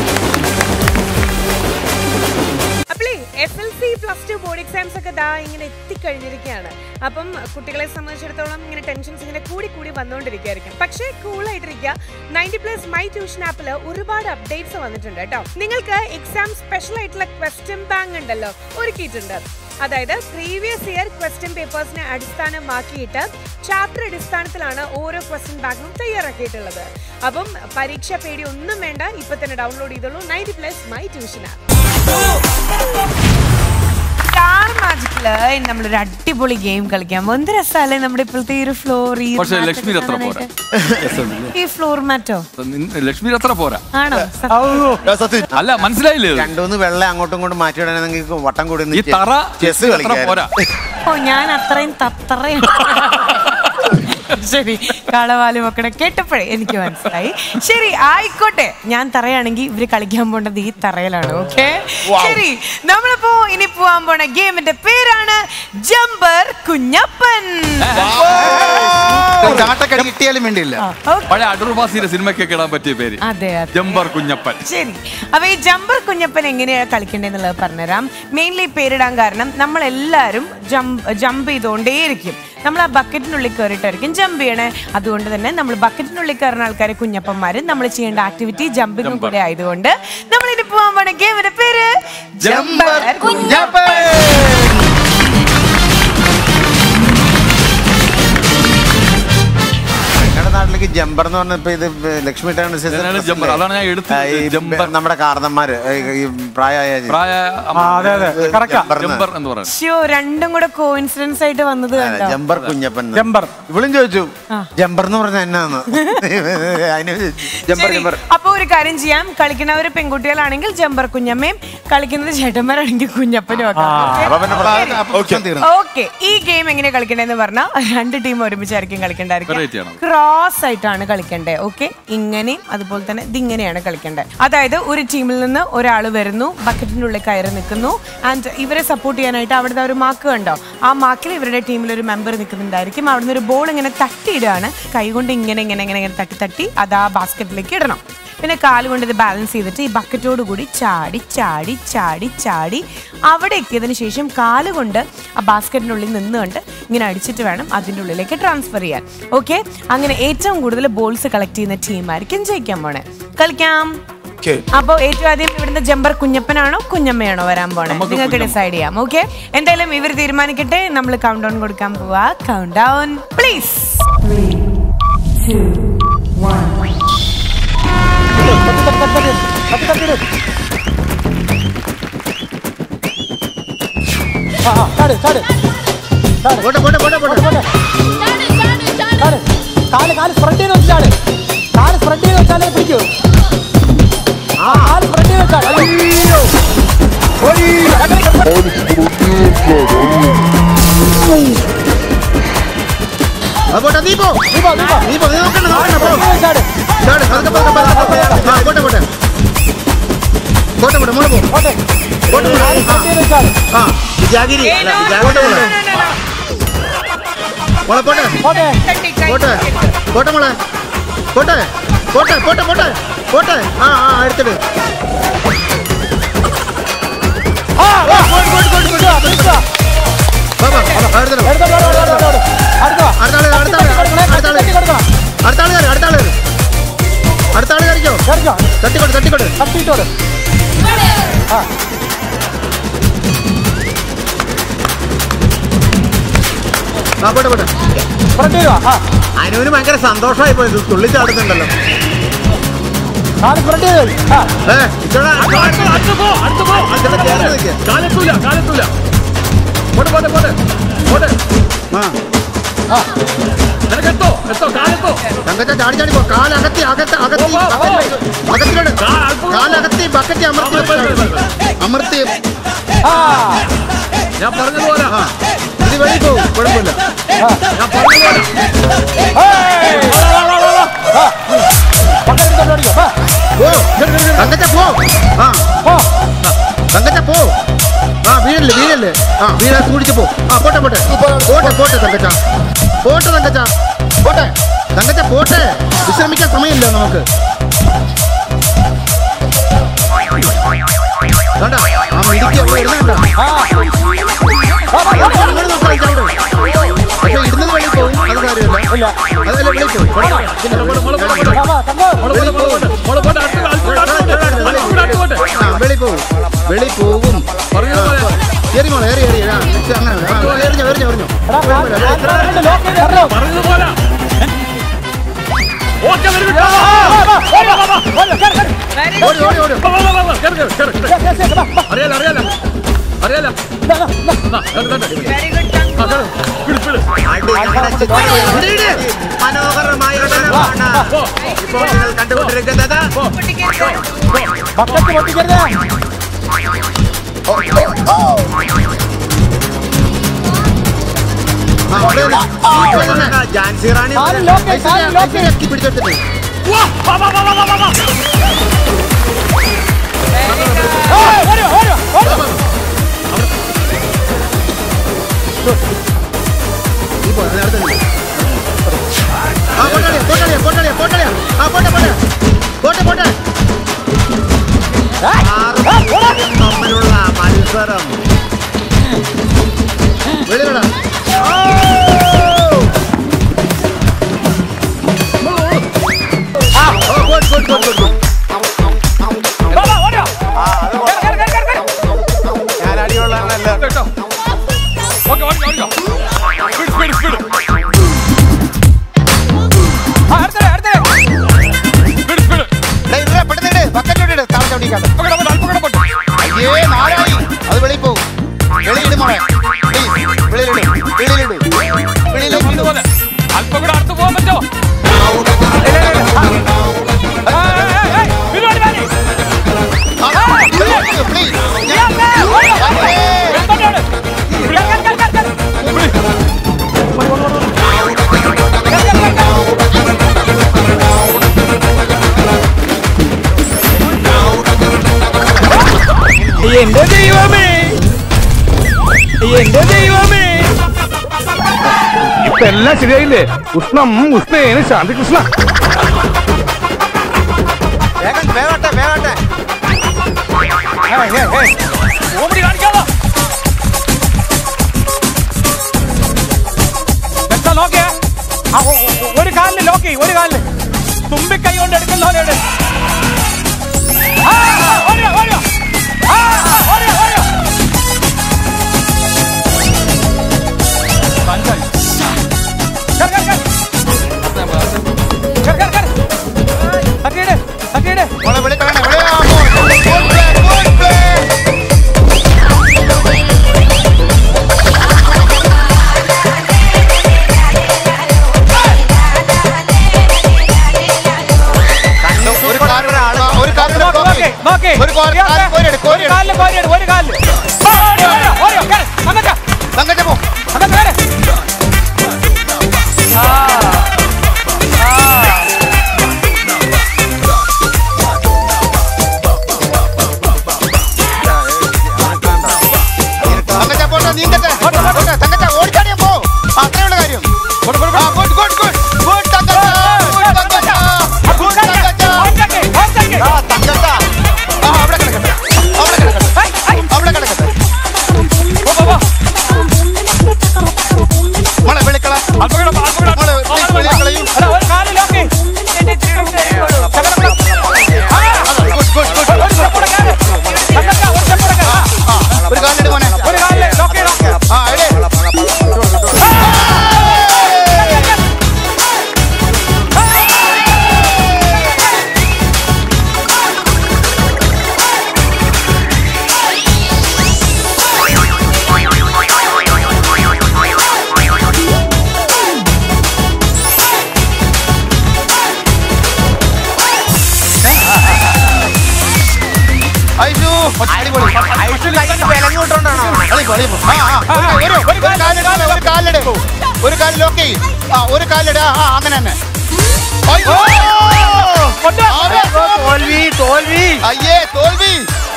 അപ്പളേ S L C plus two board exams ഒക്കെ ദാ ഇങ്ങനെ എത്തിക്കഴിഞ്ഞിരിക്കുകയാണ് അപ്പം കുട്ടികളെ സംബന്ധിച്ചിടത്തോളം ഇങ്ങനെ ടെൻഷൻസ് ഇങ്ങനെ കൂടി കൂടി വന്നുകൊണ്ടിരിക്കുകയായിരിക്കും പക്ഷേ കൂളായിട്ടിരിക്കുക നയൻറ്റി പ്ലസ് മൈ ട്യൂഷൻ ആപ്പിൽ ഒരുപാട് അപ്ഡേറ്റ്സ് വന്നിട്ടുണ്ട് കേട്ടോ നിങ്ങൾക്ക് എക്സാം സ്പെഷ്യൽ ആയിട്ടുള്ള ക്വസ്റ്റ്യൻ ബാങ്ക് ഉണ്ടല്ലോ ഒരുക്കിയിട്ടുണ്ട് അതായത് പ്രീവിയസ് ഇയർ ക്വസ്റ്റ്യൻ പേപ്പേഴ്സിനെ അടിസ്ഥാനമാക്കിയിട്ട് ചാപ്റ്റർ അടിസ്ഥാനത്തിലാണ് ഓരോ ക്വസ്റ്റ്യൻ ബാങ്കും തയ്യാറാക്കിയിട്ടുള്ളത് അപ്പം പരീക്ഷ പേടി ഒന്നും വേണ്ട ഇപ്പൊ തന്നെ ഡൗൺലോഡ് ചെയ്തോളൂ ninety plus my tuition app star മാജിക്കില് നമ്മളൊരു അടിപൊളി ഗെയിം കളിക്കാം എന്ത് രസമല്ലേ നമ്മുടെ ഇപ്പോഴത്തെ ഈ ഒരു ഫ്ലോർ ഈ പക്ഷേ mat ലക്ഷ്മി ഒക്കെ അത്ര പോരാ കാണാനായിട്ട്. ഈ ഫ്ലോർ മാറ്റോ നിൻ- ലക്ഷ്മി അത്ര പോരാ ആണോ അല്ല മനസ്സിലായില്ലേ ഇത്? രണ്ടുമൂന്ന് വെള്ളം അങ്ങോട്ടും ഇങ്ങോട്ടും മാറ്റിയിടണമെങ്കിൽ വട്ടം കൂടി ഈ തറ ചെസ് ലക്ഷ്മി അത്ര പോരാ കളിക്കാൻ ഓ ഞാൻ അത്രയും തത്രയും ശരി കളവാലും ഒക്കെ കേട്ടപ്പോഴേ എനിക്ക് മനസ്സിലായി ശരി ആയിക്കോട്ടെ ഞാൻ തറയാണെങ്കിൽ ഇവര് കളിക്കാൻ പോണ്ടത് ഈ തറയിലാണ് ഓക്കെ ശരി നമ്മളിപ്പോ ഇനി പോവാൻ പോണ ഗെയിമിന്റെ പേരാണ് ജമ്പർ കുഞ്ഞപ്പൻ ചാട്ടക്കടി കിട്ടിയാലും വേണ്ടിയില്ല Okay. പഴയ അടൂർവാസിയുടെ സിനിമയ്ക്കൊക്കെ ഇടാൻ പറ്റിയ പേര് അതെ അതെ ജമ്പർ കുഞ്ഞപ്പൻ ശരി അപ്പൊ ഈ ജമ്പർ കുഞ്ഞപ്പൻ എങ്ങനെയാ കളിക്കേണ്ടതെന്നുള്ളത് പറഞ്ഞുതരാം മെയിൻലി പേരിടാൻ കാരണം നമ്മൾ എല്ലാവരും ജമ്പ് ജമ്പ് ചെയ്തുകൊണ്ടേയിരിക്കും നമ്മൾ ആ ബക്കറ്റിനുള്ളിൽ കയറിയിട്ടായിരിക്കും ജമ്പ് ചെയ്യണേ അതുകൊണ്ട് തന്നെ നമ്മൾ ബക്കറ്റിനുള്ളിൽ കയറുന്ന ആൾക്കാരെ കുഞ്ഞപ്പന്മാരും നമ്മൾ ചെയ്യേണ്ട ആക്ടിവിറ്റി ജമ്പിങ്ങും കൂടെ ആയതുകൊണ്ട് നമ്മൾ ഇനി പോകാൻ പോണ ഗെയിമിന്റെ പേര് ജമ്പർ ഞങ്ങളുടെ നാട്ടിലേക്ക് ജമ്പർ എന്ന് പറഞ്ഞപ്പോ ഇത് ലക്ഷ്മി ടെക്നോളജീസ് ഇതാണ് ജമ്പർ. അതാണ് ഞാൻ എടുത്തത്. ആ, ഈ ജമ്പർ. നമ്മുടെ കാരണന്മാര് ഈ പ്രായമായ പ്രായ ജമ്പർന്ന്. ജമ്പർ എന്ന് പറയുന്നത് ഷ്യോ രണ്ടും കൂടെ കോയിൻസിഡൻസ് ആയിട്ട് വന്നത് ആ, കണ്ടോ ജമ്പർ കുഞ്ഞപ്പൻ ജമ്പർ ഇവളും ചോദിച്ചു ജമ്പർ എന്ന് പറഞ്ഞ എന്നാന്ന് അതിന് ജമ്പർ ശരി. ജമ്പർ അപ്പൊ ഒരു കാര്യം ചെയ്യാം കളിക്കുന്നവര് പെൺകുട്ടികളാണെങ്കിൽ ജമ്പർ കുഞ്ഞമ്മയും കളിക്കുന്നത് ചേട്ടന്മാരാണെങ്കിൽ കുഞ്ഞപ്പനും ഒക്കെ അപ്പൊ പിന്നെ പ്രശ്നം- അപ്പൊ പ്രശ്നം തീർന്നു. ഓക്കെ ഈ ഗെയിം എങ്ങനെയാ കളിക്കേണ്ടതെന്ന് പറഞ്ഞാൽ രണ്ട് ടീം ഒരുമിച്ചായിരിക്കും Variety കളിക്കേണ്ടായിരിക്കും ആണ്. ക്രോസ് ആയിട്ടാണ് കളിക്കേണ്ടത് ഓക്കെ ഇങ്ങനെയും അതുപോലെ തന്നെ ഇതിങ്ങനെയാണ് കളിക്കേണ്ടത് അതായത് ഒരു ടീമിൽ നിന്ന് ഒരാൾ വരുന്നു ബക്കറ്റിന്റെ ഉള്ളിൽ കയറി നിൽക്കുന്നു ആൻഡ് ഇവരെ സപ്പോർട്ട് ചെയ്യാനായിട്ട് അവിടുത്തെ ഒരു മാർക്ക് കണ്ടോ ആ മാർക്കിൽ ഇവരുടെ ടീമിൽ ഒരു മെമ്പർ നിൽക്കുന്നുണ്ടായിരിക്കും അവിടുന്ന് ഒരു ബോൾ ഇങ്ങനെ തട്ടിയിടുകയാണ് കൈകൊണ്ട് ഇങ്ങനെ ഇങ്ങനെ ഇങ്ങനെ ഇങ്ങനെ തട്ടി തട്ടി അത് ആ ബാസ്ക്കറ്റിലേക്ക് ഇടണം പിന്നെ കാല് കൊണ്ട് ഇത് ബാലൻസ് ചെയ്തിട്ട് ഈ ബക്കറ്റോട് കൂടി ചാടി ചാടി ചാടി ചാടി അവിടെ എത്തിയതിന് ശേഷം കാല് കൊണ്ട് ആ ബാസ്ക്കറ്റിനുള്ളിൽ നിന്നുകൊണ്ട് ഇങ്ങനെ അടിച്ചിട്ട് വേണം അതിൻ്റെ ഉള്ളിലേക്ക് ട്രാൻസ്ഫർ ചെയ്യാൻ ഓക്കെ അങ്ങനെ ഏറ്റവും കൂടുതൽ ബോൾസ് കളക്ട് ചെയ്യുന്ന ടീമായിരിക്കും ജയിക്കാൻ പോണേ കളിക്കാം ഓക്കെ അപ്പൊ ഏറ്റവും ആദ്യം ഇവിടുന്ന് ജമ്പർ കുഞ്ഞപ്പനാണോ കുഞ്ഞമ്മയാണോ വരാൻ പോണേ നമുക്ക് നിങ്ങൾക്ക് കുഞ്ഞമ്മ. ഡിസൈഡ് ചെയ്യാം ഓക്കെ എന്തായാലും ഇവർ തീരുമാനിക്കട്ടെ നമ്മൾ കൗണ്ട് ഡൗൺ കൊടുക്കാൻ പോവാ കൗണ്ട് ഡൗൺ പ്ലീസ് പോട്ടെ പോട്ടെ പോട്ടെ പോട്ടെ കാല് കാല് സ്പ്രെഡ് ചെയ്ത് വെച്ചാണ് കാല് സ്പ്രെഡ് ചെയ്ത് വെച്ചാലേ പിടിക്കൂ ആ കാല് സ്പ്രെഡ് ചെയ്ത് വെച്ചാൽ ആ, പോട്ടെ നീ പോ നീ പോ നീ പോ നീ പോ നീ നോക്കണ്ട നോക്കണ്ട പോ ചാട് പതുക്കെ പതുക്കെ പതുക്കെ പതുക്കെ. ആ പോട്ടെ പോട്ടെ പോട്ടെ പോട്ടെ മോളെ പോ പോട്ടെ പോട്ടെ ആ ആ വിജാഗിരി അല്ല വിജാഗിരി മോളെ മോളെ പോട്ടെ പോട്ടെ പോട്ടെ മോളെ പോട്ടെ പോട്ടെ പോട്ടെ പോട്ടെ പോട്ടെ ആ ആ എടുത്തിട്ട് അടുത്താള് കയറിക്കോ തട്ടിക്കോട്ടെ തട്ടിക്കോട്ടെ തട്ടിട്ടോട് ആ പോട്ടെ പോട്ടെ അനുവിന് ഭയങ്കര സന്തോഷമായി പോയത് തുള്ളിച്ചാടുന്നുണ്ടല്ലോ കാല് സ്പ്രെഡ് ചെയ്ത് ആ ഏ ഇച്ചോടാ ഇച്ചോടാ ചേർന്ന് നിൽക്ക്. കാലെത്തൂല കാലെത്തൂല പോട്ടെ പോട്ടെ പോട്ടെ പോട്ടെ ആ നിനക്കെത്തോ എത്തോ കാലെത്തോ തങ്കച്ച ചാടി ചാടി പോ കാലകത്തി അകത്ത് അകത്തി പോ, പോ, പോ. അകത്തിലോട്ട് കാലകത്തി ബക്കറ്റി അമർത്തി അമർത്തി ആ ഞാൻ പറഞ്ഞതുപോലെ ആ ഇത് വെളി പോകും കുഴപ്പമില്ല ഞാൻ പറഞ്ഞതുപോലെ പോ തങ്കച്ച പോ ആ തങ്കച്ച പോ ആ വീഴല്ലേ വീഴല്ലേ ആ വീഴ കൂടിച്ച് പോ ആ പോട്ടെ പോട്ടെ പോട്ടെ പോട്ടെ തങ്കച്ച പോട്ടെ തങ്കച്ച പോട്ടെ തങ്കച്ച പോട്ടെ വിശ്രമിക്കാൻ സമയമില്ല നമുക്ക് കണ്ടാ ആ മിടുക്കി അവിടെ ഇരുന്നുണ്ടോ നിങ്ങൾ നോക്കാം ഇതവിടെ. പക്ഷേ ഇടുന്നത് വെളിയിൽ പോകും അത് കാര്യമില്ല അതല്ല വെളിയിൽ പോകും വെളിയിൽ പോകും ആ, വെളി പോകും വെളി പോകും ഏറി മോളെ ഏറി ഏറി ആ, ഇത് അങ്ങനെ ആ, എറിഞ്ഞോ എറിഞ്ഞോ എറിഞ്ഞോ പറഞ്ഞതുപോലെ ഓക്കെ ഓടി ഓടി ഓടി അറിയാലോ അറിയാലോ അറിയാലോ മനോഹരമായ ഒരെണ്ണമാണ് ഇപ്പോൾ നിങ്ങൾ കണ്ടുകൊണ്ടിരിക്കുന്നത് ബക്കറ്റ് പൊട്ടിക്കരുത് ആ, അവിടെ നിന്ന്. ഇപ്പോൾ നിന്ന് ജാൻസി റാണി കാല് ലോക്ക്, കാല് ലോക്ക്. ഐശ്വര്യ പിടിച്ചെടുത്തിട്ട് ഏയ്, ഓടിയോ, ഓടിയോ, ഓടിയോ. നീ പോ, അതിന് അടുത്ത് നില്ല്. ആ പോട്ടാളിയാ പോട്ടാളിയാ പോട്ടാളിയാ പോട്ടാളിയാ ആ പോട്ടെ പോട്ടെ പോട്ടെ പോട്ടെ ആറും ഏഴും തമ്മിലുള്ള മത്സരം വെളിയിലടാ ആ ഓ ഗുഡ് ഗുഡ് ഗുഡ് ഗുഡ് ഞാൻ അടിയുള്ളതല്ല ഓക്കെ ഓടിക്കോ ഓടിക്കോ സ്പീഡ് സ്പീഡ് സ്പീഡ് ആ, അടുത്തത്, അടുത്തത്. സ്പീഡ് സ്പീഡ് പെട്ടെന്നിട്ട് ബക്കറ്റ് താഴെ ചവിട്ടിക്കാതെ അയ്യേ നാലായി അത് വെളിയിൽ പോകും വെളിയിട് മോളെ പ്ലീസ് വെളിയിലിട് വെളിയിലിട് വെളിയിലേക്ക് ഇട്. അതുപോലെ അല്പം കൂടെ അടുത്ത് പോകാൻ പറ്റോ ആ, വെളിയിലേക്ക് please. എന്റെ ദൈവമേ എന്റെ ദൈവമേ ഇപ്പൊ എല്ലാം ശരിയായില്ലേ ഉഷ്ണം ഉഷ്ണേന് ശാന്തി കൃഷ്ണ വേഗം വേഗട്ടെ വേഗട്ടെ ഓടി കാണിക്കാമോ എന്താ നോക്കിയേ ആ, ഒ- ഒ- ഒരു കാലിന് ലോക്കി ഒരു കാലിന് തുമ്പിക്കൈ കൊണ്ട് എടുക്കുന്ന പോലെ എടു. അടിയപ്പോ. ആ, ആ, ഒരു- ഒരു- ഒരു കാലിട്, ഒരു കാലിട്. ഒരു കാല് ലോക്ക് ചെയ്യ്. ആ ഒരു കാലിട് ആ ആ, അങ്ങനെ തന്നെ അയ്യോ! ആരെ? തോൽവി തോൽവി അയ്യേ തോൽവി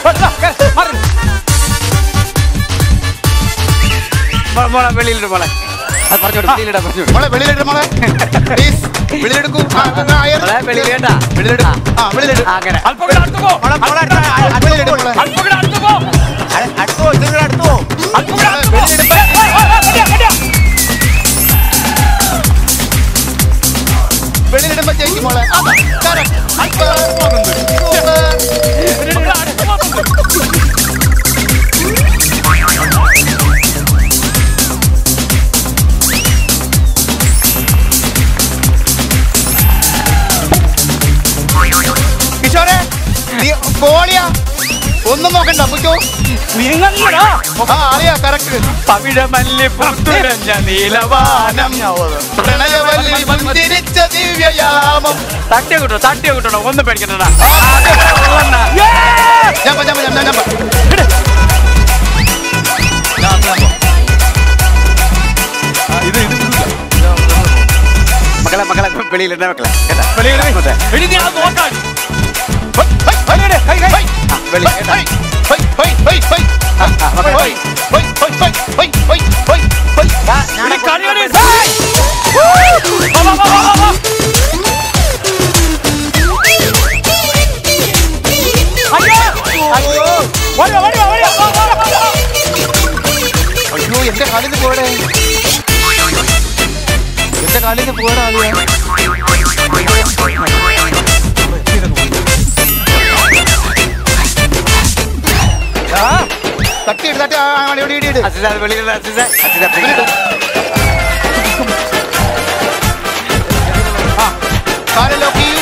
മോളെ വെളിയിലിട്ട് മോളെ അത് പറഞ്ഞോട് വെളിയിലിടാ പറഞ്ഞോട് മോളെ വെളിയിലിട്ട് മോളെ പ്ലീസ് വെളിയിലെടുക്കൂ ആ, ആ, അയർ. മോളെ വെളിയിലേട്ടാ വെളിയിലെടു. ആ വെളിയിലെടു. അങ്ങനെ മോളെ, മോളെ, അടുത്ത, ആ, വെളിയിലെടു മോളെ. അ- അടുത്തോ, ഇതിങ്ങട് അടുത്തോ. മോളെ, വെളിയിലിടുമ്പോ- വെളിയിലിടുമ്പോ ജയിക്കും മോളെ അതാ, correct. Super. കിഷോറെ നീ പോളിയാ ഒന്നും നോക്കണ്ട പൊയ്ക്കോ ആ അറിയാ കറക്റ്റ് പവിഴമല്ലി പുറത്തുരഞ്ഞ നീലവാനം പ്രണയവല്ലി പുഞ്ചിരിച്ച ദിവ്യയാമം തട്ടിയ കിട്ടോ തട്ടിയ കിട്ടണോ ഒന്നും പേടിക്കണ്ട ജമ്പ ജമ്പ ജമ്പ ജമ്പ ഇത് ഇത് മക്കളെ മക്കളെ വെളിയിലിട മക്കളെ കേട്ടാ എടി നീ അത് നോക്കാൻ ആ, വെളി കേട്ടാ ഹൈ ഹൈ ഹൈ ഹൈ ആ, ആ, മക്കളെ. Hi hi hi hi hi hi hi hi എടി കളിയാണ് അയ്യോ എന്റെ കാലിന്ന് പോടെ എന്റെ കാലിന്ന് പോടാ ആളിയാ ആ, തട്ടിയിട് തട്ടി ആ, ആ, ഇവിടെ ഇടി, ഇടി. അസിസ വെളിയിലിട അസിസ അസിസ വെളിയിലിട. കാല് ലോക്ക് ചെയ്യൂ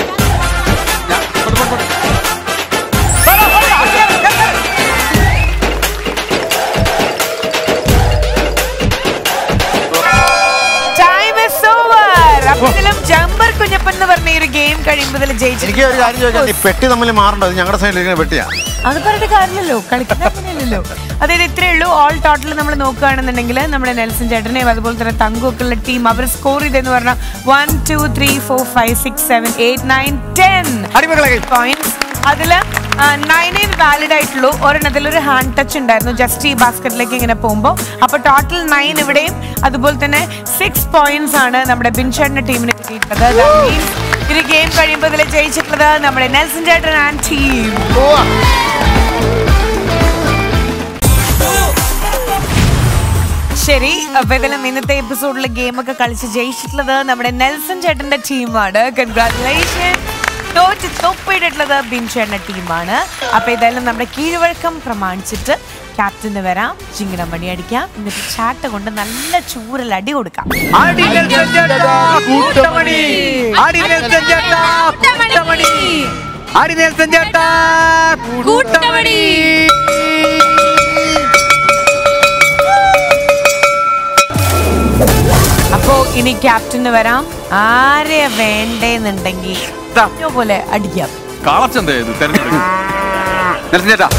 ടൈം ഇസ് ഓവർ അപ്പോഴും ജമ്പർ കുഞ്ഞപ്പൻ എന്ന് പറഞ്ഞ ഈ ഒരു ഗെയിം കഴിയുമ്പോൾ ജയിച്ചു എനിക്ക് ഒരു കാര്യം ചോദിക്കാൻ ഈ പെട്ടി തമ്മിൽ മാറേണ്ടത് ഞങ്ങളുടെ സൈഡിൽ ഇരിക്കുന്ന പെട്ടിയാ അത് പറഞ്ഞിട്ട് കാര്യമില്ലല്ലോ കളിക്കുന്ന അങ്ങനെയല്ലല്ലോ അതായത് ഇത്രയേ ഉള്ളൂ ഓൾ ടോട്ടൽ നമ്മൾ നോക്കുകയാണെന്നുണ്ടെങ്കിൽ നമ്മുടെ നെൽസൺ ചേട്ടനെയും അതുപോലെ തന്നെ തങ്കുമൊക്കെ ഉള്ള ടീം അവർ സ്കോർ ചെയ്തെന്ന് പറഞ്ഞാൽ one two three four five six seven eight nine ten points അതിൽ നയനേ വാലിഡ് ആയിട്ടുള്ളൂ ഒരെണ്ണത്തിൽ ഒരു ഹാൻഡ് ടച്ച് ഉണ്ടായിരുന്നു ജസ്റ്റ് ഈ ബാസ്ക്കറ്റിലേക്ക് ഇങ്ങനെ പോകുമ്പോൾ അപ്പൊ ടോട്ടൽ നയൻ ഇവിടെയും അതുപോലെ തന്നെ സിക്സ് പോയിന്റ്സ് ആണ് നമ്മുടെ ബിൻചേട്ടന്റെ ടീമിന് കിട്ടിയിട്ടുള്ളത് That means ഒരു ഗെയിം കഴിയുമ്പോൾ ഇതിൽ ജയിച്ചിട്ടുള്ളത് നമ്മുടെ നെൽസൺ ചേട്ടൻ ആൻഡ് ടീം ശരി അപ്പൊ ഇതിലും ഇന്നത്തെ എപ്പിസോഡിൽ ഗെയിമൊക്കെ കളിച്ച് ജയിച്ചിട്ടുള്ളത് നമ്മുടെ നെൽസൺ ചേട്ടന്റെ ടീമാണ് കൺഗ്രാറ്റുലേഷൻ തോറ്റ് തൊപ്പിയിട്ടുള്ളത് ബിൻ ചേട്ടന്റെ ടീമാണ് അപ്പൊ ഇതെല്ലാം നമ്മുടെ കീഴ്വഴക്കം പ്രമാണിച്ചിട്ട് ക്യാപ്റ്റന് വരാം ചിങ്ങന മണി അടിക്കാം എന്നിട്ട് ചാട്ട കൊണ്ട് നല്ല ചൂരൽ അടി കൊടുക്കാം ആടി നെൽസൺ ചേട്ടാ, കൂട്ടമണി. ആടി നെൽസൺ ചേട്ടാ, കൂട്ടമണി. ആടി നെൽസൺ ചേട്ടാ, കൂട്ടമണി. അപ്പോ ഇനി ക്യാപ്റ്റന് വരാം ആരെ വേണ്ടേന്നുണ്ടെങ്കിൽ പോലെ അടിക്കാം കാളച്ചന്ത ഇത് തെരഞ്ഞെടുക്കും നെൽസൺ ചേട്ടാ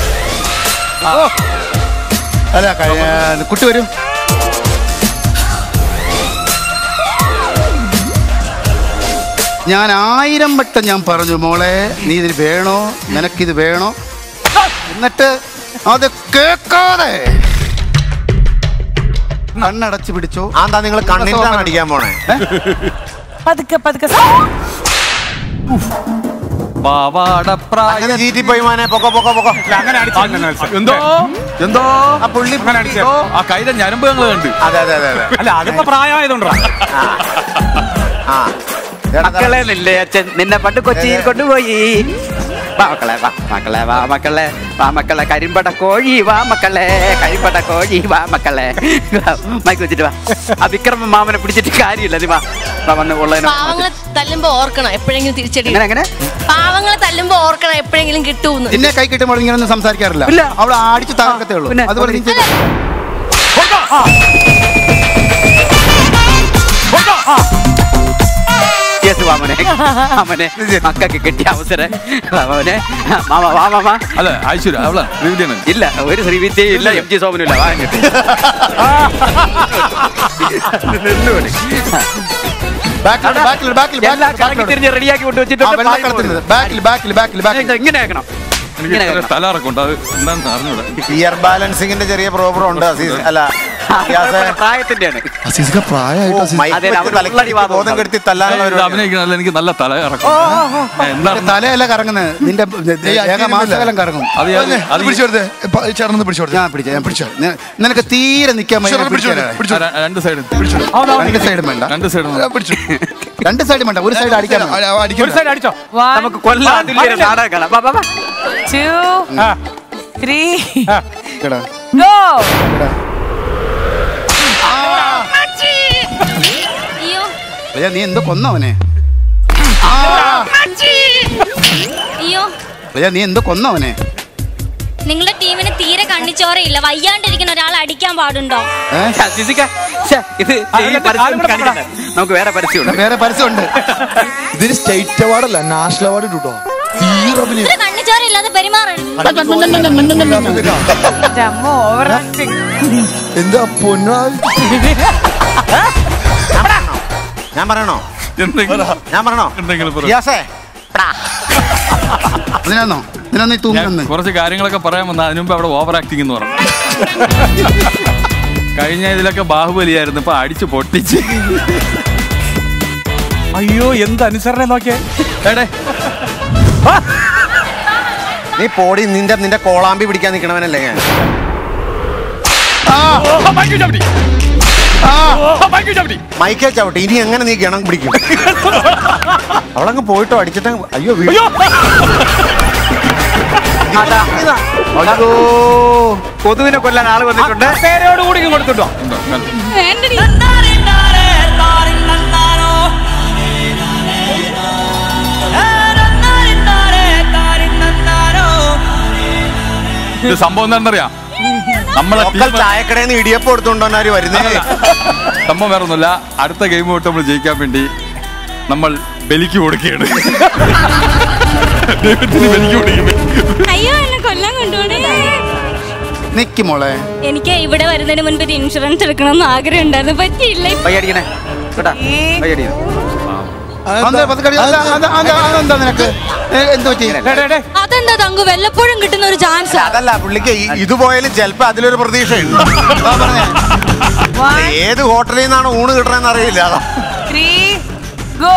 അല്ല കഴി- കുട്ടി വരും ഞാൻ ആയിരം വട്ടം ഞാൻ പറഞ്ഞു മോളെ നീ ഇതിന് വേണോ നിനക്കിത് വേണോ എന്നിട്ട് അത് കേക്കാതെ കണ്ണടച്ച് പിടിച്ചോ അതെന്താ നിങ്ങൾ കണ്ണിലാണ് അടിക്കാൻ പോണേ പതുക്കെ പതുക്കെ അങ്ങനെ ചീറ്റി പോയി മാനെ പൊക്കോ പൊക്കോ പൊക്കോ അങ്ങനെ അടിച്ചില്ല നെൽസൺ. എന്തോ എന്തോ ആ പുള്ളി അങ്ങനെ അടിച്ചേ. എന്തോ ആ കൈയുടെ ഞരമ്പ് ഞങ്ങൾ കണ്ട് അതെ അതെ അതെ അതെ അല്ല അതിപ്പോ പ്രായമായതുകൊണ്ടാ ആ എടാ, മക്കളെ നില്ലേ അച്ഛൻ നിന്നെ പണ്ട് കൊച്ചിയിൽ കൊണ്ടുപോയി വാ മക്കളെ വാ മക്കളെ വാ മക്കളെ വാ മക്കളെ കരിമ്പട കോഴി വാ മക്കളെ കരിമ്പട കോഴി വാ മക്കളെ വാ, മൈക്ക് വെച്ചിട്ട് വാ ആ വിക്രമ മാമനെ പിടിച്ചിട്ട് കാര്യമില്ല നീ വാ വാ വന്ന് ഉള്ളതിനെ പാവങ്ങളെ തല്ലുമ്പോ ഓർക്കണം എപ്പോഴെങ്കിലും തിരിച്ചടി എങ്ങനെ എങ്ങനെ പാവങ്ങളെ തല്ലുമ്പോ ഓർക്കണം എപ്പോഴെങ്കിലും കിട്ടൂന്ന് നിന്നെ കൈ കിട്ടുമ്പോൾ ഇങ്ങനെ ഒന്നും സംസാരിക്കാറില്ല ഇല്ല. അവൾ അടിച്ചു തകർക്കത്തേ ഉള്ളൂ പിന്നെ, അതുപോലെ നീ ചെയ്തോ. യെസ് വാമനെ അവനെ മക്കൾക്ക് കിട്ടിയ അവസരം അവനെ മാമ വാ മാമ അല്ല ഐശ്വര്യ അവളാ ശ്രീവിദ്യാണ് ഇല്ല ഒരു ശ്രീവിദ്യയും ഇല്ല എം ജി സോമനും ഇല്ല വാ ഇങ്ങോട്ട്. ബാക്കിൽ ബാക്കിൽ ബാക്കിൽ എല്ലാം കറങ്ങി തിരിഞ്ഞ് റെഡിയാക്കി കൊണ്ടുവച്ചിട്ടുണ്ട് വെള്ളക്കളത്തിൽ ബാക്കിൽ ബാക്കിൽ ബാക്കിൽ ബാക്കിൽ ഇങ്ങനെ ആക്കണം എനിക്ക് ഇത്ര തല ഇറക്കുണ്ട് അത് എന്താണെന്ന് അറിഞ്ഞൂടാ ഇയർ ബാലൻസിങ്ങിന്റെ ചെറിയ പ്രോബ്ലം ഉണ്ട് അസീസ് അല്ല ഇയാസെ, പ്രായത്തിന്റെയാണ് അസീസ്ക ഓ, പ്രായമായിട്ട് അസീസ് മൈക്ക് അതെ, വെച്ച് അവൻ തലയ്ക്ക് ഉള്ളടി വാദം ബോധം കെടുത്തി തല്ലാനുള്ള ഇത് ഒരു അഭിനയിക്കണല്ല എനിക്ക് നല്ല തല ഇറക്കും എന്താണ് തലയല്ല കറങ്ങുന്നത് നിന്റെ ഏകമാസകലം കറങ്ങും അത് ഞാൻ- അത് ഈ- പിടിച്ചെടുത്തേ ചേർന്ന് പിടിച്ചോടുത്തേ ഞാൻ പിടിച്ച ഞാൻ പിടിച്ച നിനക്ക് തീരെ നിൽക്കാൻ പിടിച്ചോ, പിടിച്ചോ, പിടിച്ചോ. ആ, ര- രണ്ട് സൈഡ് രണ്ട് സൈഡും വേണ്ട രണ്ട് സൈഡ് പിടിച്ചു രണ്ട് സൈഡും വേണ്ട ഒരു സൈഡ് അടിക്കാൻ ആ, ആ, അടിക്കണം. ഒരു സൈഡ് അടിച്ചോ One, നമുക്ക് കൊല്ലാൻ തുല്യ നാടകം കാണാം വാ, വാ, വാ. two, three, കേടാ go! അയ്യോ അയ്യാ നീ എന്തോ കൊന്നവനെ അയ്യോ അയ്യാ നീ എന്തോ കൊന്നവനെ നിങ്ങളുടെ ടീമിന് തീരെ കണ്ണിച്ചോറയില്ല വയ്യാണ്ടിരിക്കുന്ന ഒരാളെ അടിക്കാൻ പാടുണ്ടോ ഏഹ് ശ്ശെ, ജിസിക്ക, ശ്ശെ, ഇത് ഈ പരസ്യം കാണിക്കണ്ട. നമുക്ക് വേറെ പരസ്യമുണ്ട് വേറെ പരസ്യമുണ്ട് ഇതിന് സ്റ്റേറ്റ് അവാർഡല്ല നാഷണൽ അവാർഡ് കിട്ടോ തീരെ അഭിനയം. ഇത്ര കണ്ണിച്ചോറയില്ലാതെ പെരുമാറണം എൻ്റെ അമ്മ overacting. എന്താ പൊന്നാ ഞാൻ പറയണോ എന്തെങ്കിലും ഞാൻ പറയണോ എന്തെങ്കിലും പറ. ഇയാസേ അതിനാന്നോ ഇതിനാന്നോ ഈ തൂങ്ങി ഞാൻ വന്ന് കുറച്ച് കാര്യങ്ങളൊക്കെ പറയാൻ വന്ന അതിനു മുമ്പ് അവിടെ ഓവർ ആക്ടിങ് എന്ന് പറഞ്ഞു കഴിഞ്ഞ ഇതിലൊക്കെ ബാഹുബലിയായിരുന്നു ഇപ്പൊ അടിച്ചു പൊട്ടിച്ച് അയ്യോ എന്ത് അനുസരണ നോക്കിയേ എടേ നീ പോടി നിന്റെ നിന്റെ കോളാമ്പി പിടിക്കാൻ നിൽക്കണവനല്ലേ ഞാൻ മൈക്കേ ചവിട്ടി ഇനി എങ്ങനെ നീ ഗണം പിടിക്കും അവളങ്ങ് പോയിട്ടോ അടിച്ചിട്ട് അയ്യോ വീ- അതാ. അയ്യോ കൊതുവിനെ കൊല്ലാൻ ആള് വന്നിട്ടുണ്ട് പേരോട് കൂടി ഇങ്ങ് കൊടുത്തിട്ടോ വേണ്ടടി ഇത് സംഭവം എന്താണെന്നറിയാം നമ്മളെ ലോക്കൽ ടീം ചായക്കടയിൽ നിന്ന് ഇടിയപ്പം എടുത്തുകൊണ്ടാണ് വരുന്നേ സംഭവം വേറെ ഒന്നുമില്ല അടുത്ത ഗെയിം തൊട്ട് നമ്മൾ ജയിക്കാൻ വേണ്ടി നമ്മൾ ബലിക്ക് കൊടുക്കുകയാണ് ദൈവത്തിന് ബലിക്ക് കൊടുക്കുകയാണ് അയ്യോ എന്നെ കൊല്ലാൻ കൊണ്ടുപോണേ നിക്ക് മോളെ എനിക്ക് ഇവിടെ വരുന്നതിന് മുൻപ് ഒരു ഇൻഷുറൻസ് എടുക്കണമെന്ന് ആഗ്രഹം ഉണ്ടായിരുന്നു പറ്റിയില്ല പയ്യടിക്കണേ കേട്ടാ പയ്യടിക്കണം അതെന്താ പതുക്കെ അടി- അതെന്താ- അതെന്താ- അതെന്താ- അതെന്താ നിനക്ക് ഏ, എന്ത് പറ്റി അതെന്താ തങ്കു വല്ലപ്പോഴും കിട്ടുന്ന ഒരു ചാൻസ് അതല്ല പുള്ളിക്ക് ഈ- ഇത് പോയാലും ചിലപ്പോ അതിലൊരു പ്രതീക്ഷയുണ്ട് അതാ പറഞ്ഞേ. One, ഏത് ഹോട്ടലിൽ നിന്നാണ് ഊണ് കിട്ടണമെന്ന് അറിയില്ല അതാ three, go!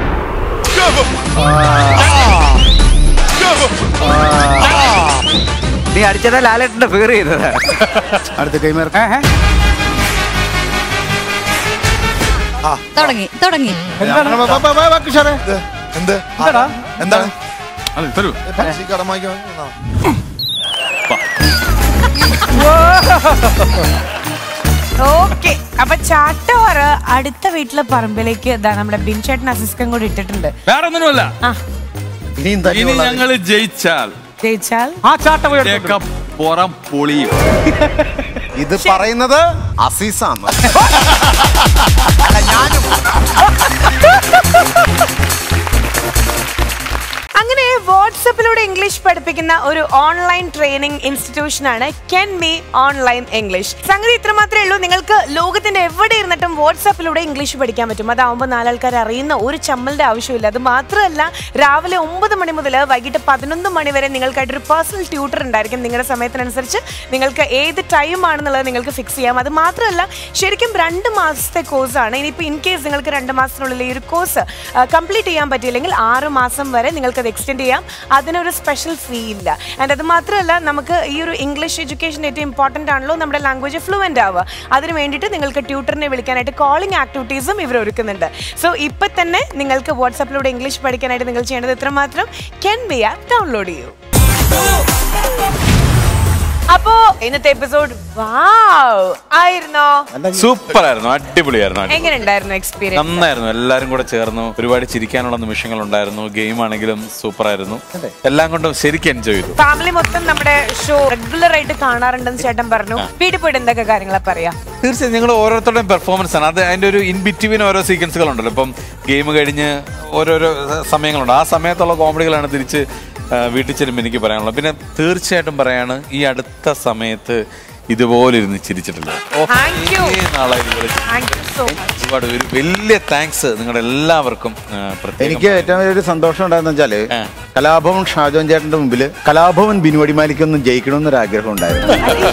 നീ അടിച്ചതാ ലാലേട്ടന്റെ ഫീർ ചെയ്തത് അടുത്ത ഗെയിം ഇറക്കാം തുടങ്ങി തുടങ്ങി കിഷോറെ എന്ത് എന്താടാ? എന്താണ് അത് തരൂ പൈസ കടം വാങ്ങിക്കാൻ വന്നതാ. ഓക്കെ അപ്പൊ ചാട്ടോറ് അടുത്ത വീട്ടിലെ പറമ്പിലേക്ക് ഇതാ നമ്മുടെ ബിൻചേട്ടൻ അസിസ്റ്റം കൂടി ഇട്ടിട്ടുണ്ട് വേറെ ഒന്നുമില്ല ആ ഇനിയും ഇനി തല്ലുള്ള ഞങ്ങൾ ജയിച്ചാൽ ജയിച്ചാൽ ആ ചാട്ട പോയി എടുത്തോ. ഇവിടെയൊക്കെ പുറം പൊളിയും ഇത് പറയുന്നത് അസീസാണ് അങ്ങനെ വാട്സപ്പിലൂടെ ഇംഗ്ലീഷ് പഠിപ്പിക്കുന്ന ഒരു ഓൺലൈൻ ട്രെയിനിങ് ഇൻസ്റ്റിറ്റ്യൂഷൻ ആണ് കെൻ മീ ഓൺലൈൻ ഇംഗ്ലീഷ് സംഗതി ഇത്ര മാത്രമേ ഉള്ളൂ നിങ്ങൾക്ക് ലോകത്തിന്റെ എവിടെ ഇരുന്നിട്ടും വാട്സാപ്പിലൂടെ ഇംഗ്ലീഷ് പഠിക്കാൻ പറ്റും അതാവുമ്പോൾ നാലാൾക്കാർ അറിയുന്ന ഒരു ചമ്മലിന്റെ ആവശ്യമില്ല അത് മാത്രമല്ല രാവിലെ ഒമ്പത് മണി മുതൽ വൈകിട്ട് പതിനൊന്ന് മണി വരെ നിങ്ങൾക്കായിട്ടൊരു പേഴ്സണൽ ട്യൂട്ടർ ഉണ്ടായിരിക്കും നിങ്ങളുടെ സമയത്തിനനുസരിച്ച് നിങ്ങൾക്ക് ഏത് ടൈം ആണെന്നുള്ളത് നിങ്ങൾക്ക് ഫിക്സ് ചെയ്യാം അത് മാത്രമല്ല ശരിക്കും രണ്ട് മാസത്തെ കോഴ്സാണ് ഇനിയിപ്പോൾ ഇൻ കേസ് നിങ്ങൾക്ക് രണ്ട് മാസത്തിനുള്ളിൽ ഈ ഒരു കോഴ്സ് കംപ്ലീറ്റ് ചെയ്യാൻ പറ്റിയില്ലെങ്കിൽ ആറ് മാസം വരെ നിങ്ങൾക്ക് അത് എക്സ്റ്റെൻഡ് ചെയ്യാം അതിനൊരു സ്പെഷ്യൽ ഫീ ഇല്ല ആൻഡ് അത് മാത്രമല്ല നമുക്ക് ഈ ഒരു ഇംഗ്ലീഷ് എഡ്യൂക്കേഷൻ ഏറ്റവും ഇമ്പോർട്ടൻ്റ് ആണല്ലോ നമ്മുടെ ലാംഗ്വേജ് ഫ്ലുവൻ്റ് ആവുക അതിന് വേണ്ടിയിട്ട് നിങ്ങൾക്ക് ട്യൂട്ടറിനെ വിളിക്കാനായിട്ട് കോളിംഗ് ആക്ടിവിറ്റീസും ഇവർ ഒരുക്കുന്നുണ്ട് സോ ഇപ്പം തന്നെ നിങ്ങൾക്ക് വാട്സാപ്പിലൂടെ ഇംഗ്ലീഷ് പഠിക്കാനായിട്ട് നിങ്ങൾ ചെയ്യേണ്ടത് ഇത്രമാത്രം കെൻ ബി ആപ്പ് ഡൗൺലോഡ് ചെയ്യൂ അപ്പോ ഇന്നത്തെ എപ്പിസോഡ് വാവ് ആയിരുന്നോ സൂപ്പർ ആയിരുന്നു അടിപൊളിയായിരുന്നു അടിപൊളി. എങ്ങനെ ഉണ്ടായിരുന്നു എക്സ്പീരിയൻസ് നന്നായിരുന്നു എല്ലാരും കൂടെ ചേർന്നു ഒരുപാട് ചിരിക്കാനുള്ള നിമിഷങ്ങൾ ഉണ്ടായിരുന്നു ഗെയിം ആണെങ്കിലും സൂപ്പർ ആയിരുന്നു എല്ലാം കൊണ്ടും ശരിക്കും എൻജോയ് ചെയ്തു ഫാമിലി മൊത്തം നമ്മുടെ ഷോ റെഗുലർ ആയിട്ട് കാണാറുണ്ടെന്ന് ചേട്ടൻ പറഞ്ഞു വീട്ടിൽ പോയിട്ട് എന്തൊക്കെ കാര്യങ്ങളാ പറയാ തീർച്ചയായും നിങ്ങൾ ഓരോരുത്തരുടെയും പെർഫോമൻസ് ആണ് അത് അതിന്റെ ഒരു ഇൻ ബിറ്റ്വീൻ ഓരോ സീക്വൻസുകൾ ഉണ്ടല്ലോ ഇപ്പം ഗെയിം കഴിഞ്ഞ് ഓരോരോ സമയങ്ങളുണ്ട് ആ സമയത്തുള്ള കോമഡികളാണ് തിരിച്ച് ആ, വീട്ടിൽ ചെല്ലുമ്പോൾ എനിക്ക് പറയാനുള്ളത് പിന്നെ തീർച്ചയായിട്ടും പറയാണ് ഈ അടുത്ത സമയത്ത് ഇതുപോലെ ഇരുന്ന് ചിരിച്ചിട്ടില്ല ഓ, കുറേ നാളായി ഇതുപോലെ ചിരിച്ചിട്ട്. ഒരുപാട് ഒരു വലിയ താങ്ക്സ് നിങ്ങളുടെ എല്ലാവർക്കും ആ, പ്രത്യേകം എനിക്ക് ഏറ്റവും വലിയൊരു സന്തോഷം ഉണ്ടായെന്ന് വെച്ചാല് കലാഭവൻ ഷാജോൻ ചേട്ടന്റെ മുമ്പിൽ കലാഭവൻ ബിനുവടിമാലിക്കൊന്നും ജയിക്കണമെന്നൊരു ആഗ്രഹം ഉണ്ടായിരുന്നു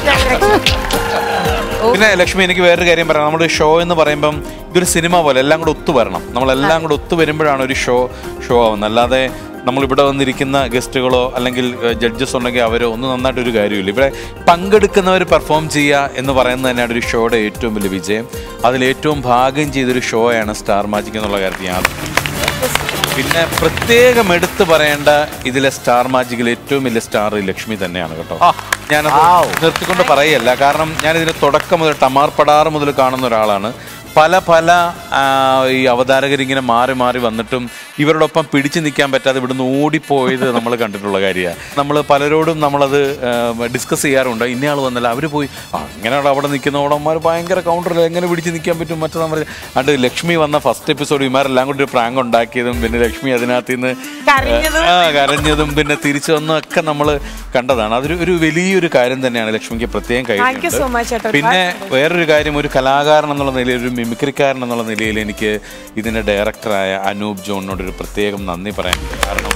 പിന്നെ ലക്ഷ്മി എനിക്ക് വേറൊരു കാര്യം പറയാം നമ്മുടെ ഷോ എന്ന് പറയുമ്പം ഇതൊരു സിനിമ പോലെ എല്ലാം കൂടെ ഒത്തു വരണം നമ്മളെല്ലാം കൂടെ ഒത്തു വരുമ്പോഴാണ് ഒരു ഷോ ഷോ ആവുന്നത് അല്ലാതെ നമ്മൾ ഇവിടെ വന്നിരിക്കുന്ന ഗസ്റ്റുകളോ അല്ലെങ്കിൽ ജഡ്ജസ് ഉണ്ടെങ്കിൽ അവരോ ഒന്നും നന്നായിട്ട് ഒരു കാര്യമില്ല ഇവിടെ പങ്കെടുക്കുന്നവർ പെർഫോം ചെയ്യുക എന്ന് പറയുന്നത് തന്നെയാണ് ഒരു ഷോയുടെ ഏറ്റവും വലിയ വിജയം അതിൽ ഏറ്റവും ഭാഗ്യം ചെയ്തൊരു ഷോയാണ് സ്റ്റാർ മാജിക് എന്നുള്ള കാര്യത്തിൽ യാതൊരു പിന്നെ പ്രത്യേകം എടുത്തു പറയേണ്ട ഇതിലെ സ്റ്റാർ മാജിക്കിൽ ഏറ്റവും വലിയ സ്റ്റാർ ലക്ഷ്മി തന്നെയാണ് കേട്ടോ ഞാനത് നിർത്തിക്കൊണ്ട് പറയല്ല കാരണം ഞാൻ ഇതിന്റെ തുടക്കം മുതൽ ടമാർ പടാറ് മുതൽ കാണുന്ന ഒരാളാണ് പല പല ആ, ഈ അവതാരകരിങ്ങനെ മാറി മാറി വന്നിട്ടും ഇവരോടൊപ്പം പിടിച്ചു നിൽക്കാൻ പറ്റാതെ ഇവിടുന്ന് ഓടിപ്പോയത് നമ്മൾ കണ്ടിട്ടുള്ള കാര്യമാണ് നമ്മൾ പലരോടും നമ്മളത് ഡിസ്കസ് ചെയ്യാറുണ്ട് ഇന്നയാൾ വന്നല്ല അവർ പോയി "ആ, അങ്ങനെയുള്ള അവിടെ നിൽക്കുന്ന ഓടന്മാർ ഭയങ്കര കൗണ്ടറിൽ എങ്ങനെ പിടിച്ച് നിൽക്കാൻ പറ്റും മറ്റു നമ്മൾ അത് ലക്ഷ്മി വന്ന ഫസ്റ്റ് എപ്പിസോഡ് ഇമാരെല്ലാം കൂടി ഒരു പ്രാങ്ക് ഉണ്ടാക്കിയതും പിന്നെ ലക്ഷ്മി അതിനകത്ത് നിന്ന് കരഞ്ഞതും. ആ കരഞ്ഞതും പിന്നെ തിരിച്ചു വന്നതും ഒക്കെ നമ്മൾ കണ്ടതാണ് അതൊരു ഒരു വലിയൊരു കാര്യം തന്നെയാണ് ലക്ഷ്മിക്ക് പ്രത്യേകം Thank you so much, ചേട്ടാ. കഴിഞ്ഞിട്ടുണ്ട് പിന്നെ വേറൊരു കാര്യം ഒരു കലാകാരൻ എന്നുള്ള നിലയിൽ ഒരു മിമിക്രിക്കാരൻ എന്നുള്ള നിലയിൽ എനിക്ക് ഇതിന്റെ ഡയറക്ടറായ അനൂപ് ജോണിനോട് ഒരു പ്രത്യേകം നന്ദി പറയാനുണ്ട് കാരണം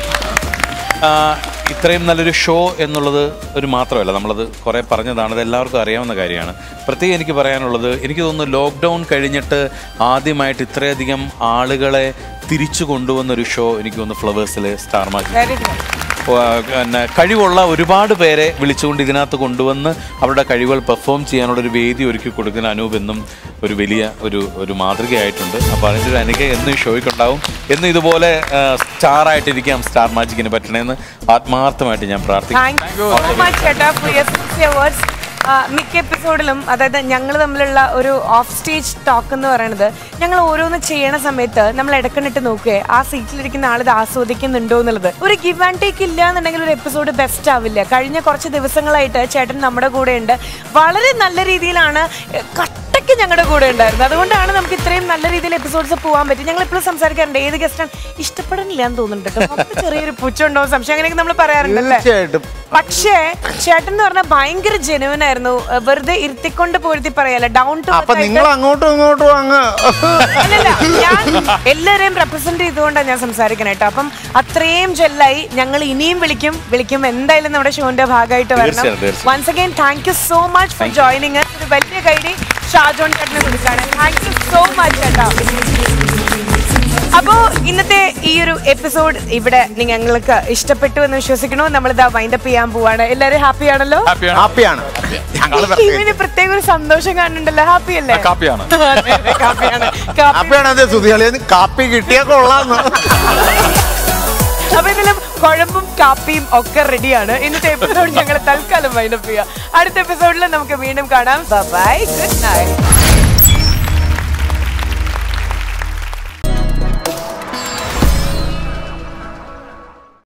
ആ, ഇത്രയും നല്ലൊരു ഷോ എന്നുള്ളത് ഒരു മാത്രമല്ല നമ്മളത് കുറേ പറഞ്ഞതാണ് അത് എല്ലാവർക്കും അറിയാവുന്ന കാര്യമാണ് പ്രത്യേകം എനിക്ക് പറയാനുള്ളത് എനിക്ക് തോന്നുന്നു ലോക്ക്ഡൗൺ കഴിഞ്ഞിട്ട് ആദ്യമായിട്ട് ഇത്രയധികം ആളുകളെ തിരിച്ചു കൊണ്ടുവന്ന ഒരു ഷോ എനിക്ക് തോന്നുന്നു ഫ്ലവേഴ്സിലെ സ്റ്റാർ മാജിക് വെരി ഗുഡ് ഓ, ആ, പിന്നെ കഴിവുള്ള ഒരുപാട് പേരെ വിളിച്ചുകൊണ്ട് ഇതിനകത്ത് കൊണ്ടുവന്ന് അവരുടെ കഴിവുകൾ പെർഫോം ചെയ്യാനുള്ള ഒരു വേദി ഒരുക്കി കൊടുക്കുന്ന അനൂപ് എന്നും ഒരു വലിയ ഒരു ഒരു മാതൃകയായിട്ടുണ്ട് അപ്പോൾ അതിൻ്റെ ഒരു അനുക എന്നും ഈ ഷോയ്ക്കുണ്ടാവും എന്നും ഇതുപോലെ സ്റ്റാർ ആയിട്ടിരിക്കാം സ്റ്റാർ മാജിക്കിന് പറ്റണമെന്ന് ആത്മാർത്ഥമായിട്ട് ഞാൻ പ്രാർത്ഥിക്കുന്നു താങ്ക് യു സോ മച്ച് ചേട്ടാ ഫോർ യുവർ സിക്സ് അവേർഡ്സ് മിക്ക എപ്പിസോഡിലും അതായത് ഞങ്ങൾ തമ്മിലുള്ള ഒരു ഓഫ് സ്റ്റേജ് ടോക്ക് എന്ന് പറയുന്നത് ഞങ്ങൾ ഓരോന്ന് ചെയ്യണ സമയത്ത് നമ്മൾ ഇടക്കണിട്ട് നോക്കുകയെ ആ സീറ്റിലിരിക്കുന്ന ആൾ ഇത് ആസ്വദിക്കുന്നുണ്ടോ എന്നുള്ളത് ഒരു ഗിവ് ആൻഡ് ടേക്ക് ഇല്ല എന്നുണ്ടെങ്കിൽ ഒരു എപ്പിസോഡ് ബെസ്റ്റ് ആവില്ല കഴിഞ്ഞ കുറച്ച് ദിവസങ്ങളായിട്ട് ചേട്ടൻ നമ്മുടെ കൂടെ ഉണ്ട് വളരെ നല്ല രീതിയിലാണ് ഏഹ്, കട്ടയ്ക്ക് ഞങ്ങളുടെ കൂടെ ഉണ്ടായിരുന്നത് അതുകൊണ്ടാണ് നമുക്ക് ഇത്രയും നല്ല രീതിയിൽ എപ്പിസോഡ്സ് പോകാൻ പറ്റും ഞങ്ങൾ എപ്പോഴും സംസാരിക്കാറുണ്ട് ഏത് ഗസ്റ്റാണ് ഇഷ്ടപ്പെടണില്ല എന്ന് തോന്നുന്നുണ്ട് കേട്ടോ നമുക്ക് ചെറിയൊരു പുച്ഛമുണ്ടോ സംശയം അങ്ങനെയൊക്കെ നമ്മൾ പറയാറുണ്ടല്ലേ തീർച്ചയായിട്ടും പക്ഷേ ചേട്ടൻ എന്ന് പറഞ്ഞാൽ ഭയങ്കര ജെനുവൻ ആയിരുന്നു ഏഹ് വെറുതെ ഇരുത്തിക്കൊണ്ട് പോരുത്തി പറയല്ല ഡൗൺ ടു അപ്പൊ നിങ്ങൾ അങ്ങോട്ടും ഇങ്ങോട്ടും അങ്ങ് ഞാൻ എല്ലാരെയും റെപ്രസെന്റ് ചെയ്തുകൊണ്ടാണ് ഞാൻ സംസാരിക്കണേ കേട്ടോ അപ്പം അത്രയും ജെല്ലായി ഞങ്ങൾ ഇനിയും വിളിക്കും വിളിക്കും എന്തായാലും നമ്മുടെ ഷോന്റെ ഭാഗമായിട്ട് വരണം തീർച്ചയായും, തീർച്ചയായും. Once again thank you so much for joining ഒരു വലിയ കൈഡി ഷാജോൺ ചേട്ടനെ വിളിക്കാണ് താങ്ക് യു സോ മച്ച് ചേട്ടാ അപ്പോ ഇന്നത്തെ ഈ ഒരു എപ്പിസോഡ് ഇവിടെ നിങ്ങൾക്ക് ഇഷ്ടപ്പെട്ടു എന്ന് വിശ്വസിക്കണു നമ്മളിതാ വൈൻഡപ്പ് ചെയ്യാൻ പോവാണ് എല്ലാരും ഹാപ്പി ആണല്ലോ ഹാപ്പിയാണ് ടീമിന് പ്രത്യേക ഒരു സന്തോഷം കാണുന്നുണ്ടല്ലോ ഹാപ്പി അല്ലേ കാപ്പിയാണ് അതെ, അതെ, കാപ്പിയാണ് കാപ്പി ഹാപ്പിയാണ് അതെ സുധികളിന്ന് കാപ്പി കിട്ടിയാ കൊള്ളാന്ന് അപ്പൊ ഇതിലും കുഴമ്പും കാപ്പിയും ഒക്കെ റെഡിയാണ് ഇന്നത്തെ എപ്പിസോഡ് ഞങ്ങൾ തൽക്കാലം വൈൻഡപ്പ് ചെയ്യാം അടുത്ത എപ്പിസോഡിൽ നമുക്ക് വീണ്ടും കാണാം ബൈ ഗുഡ് നൈറ്റ്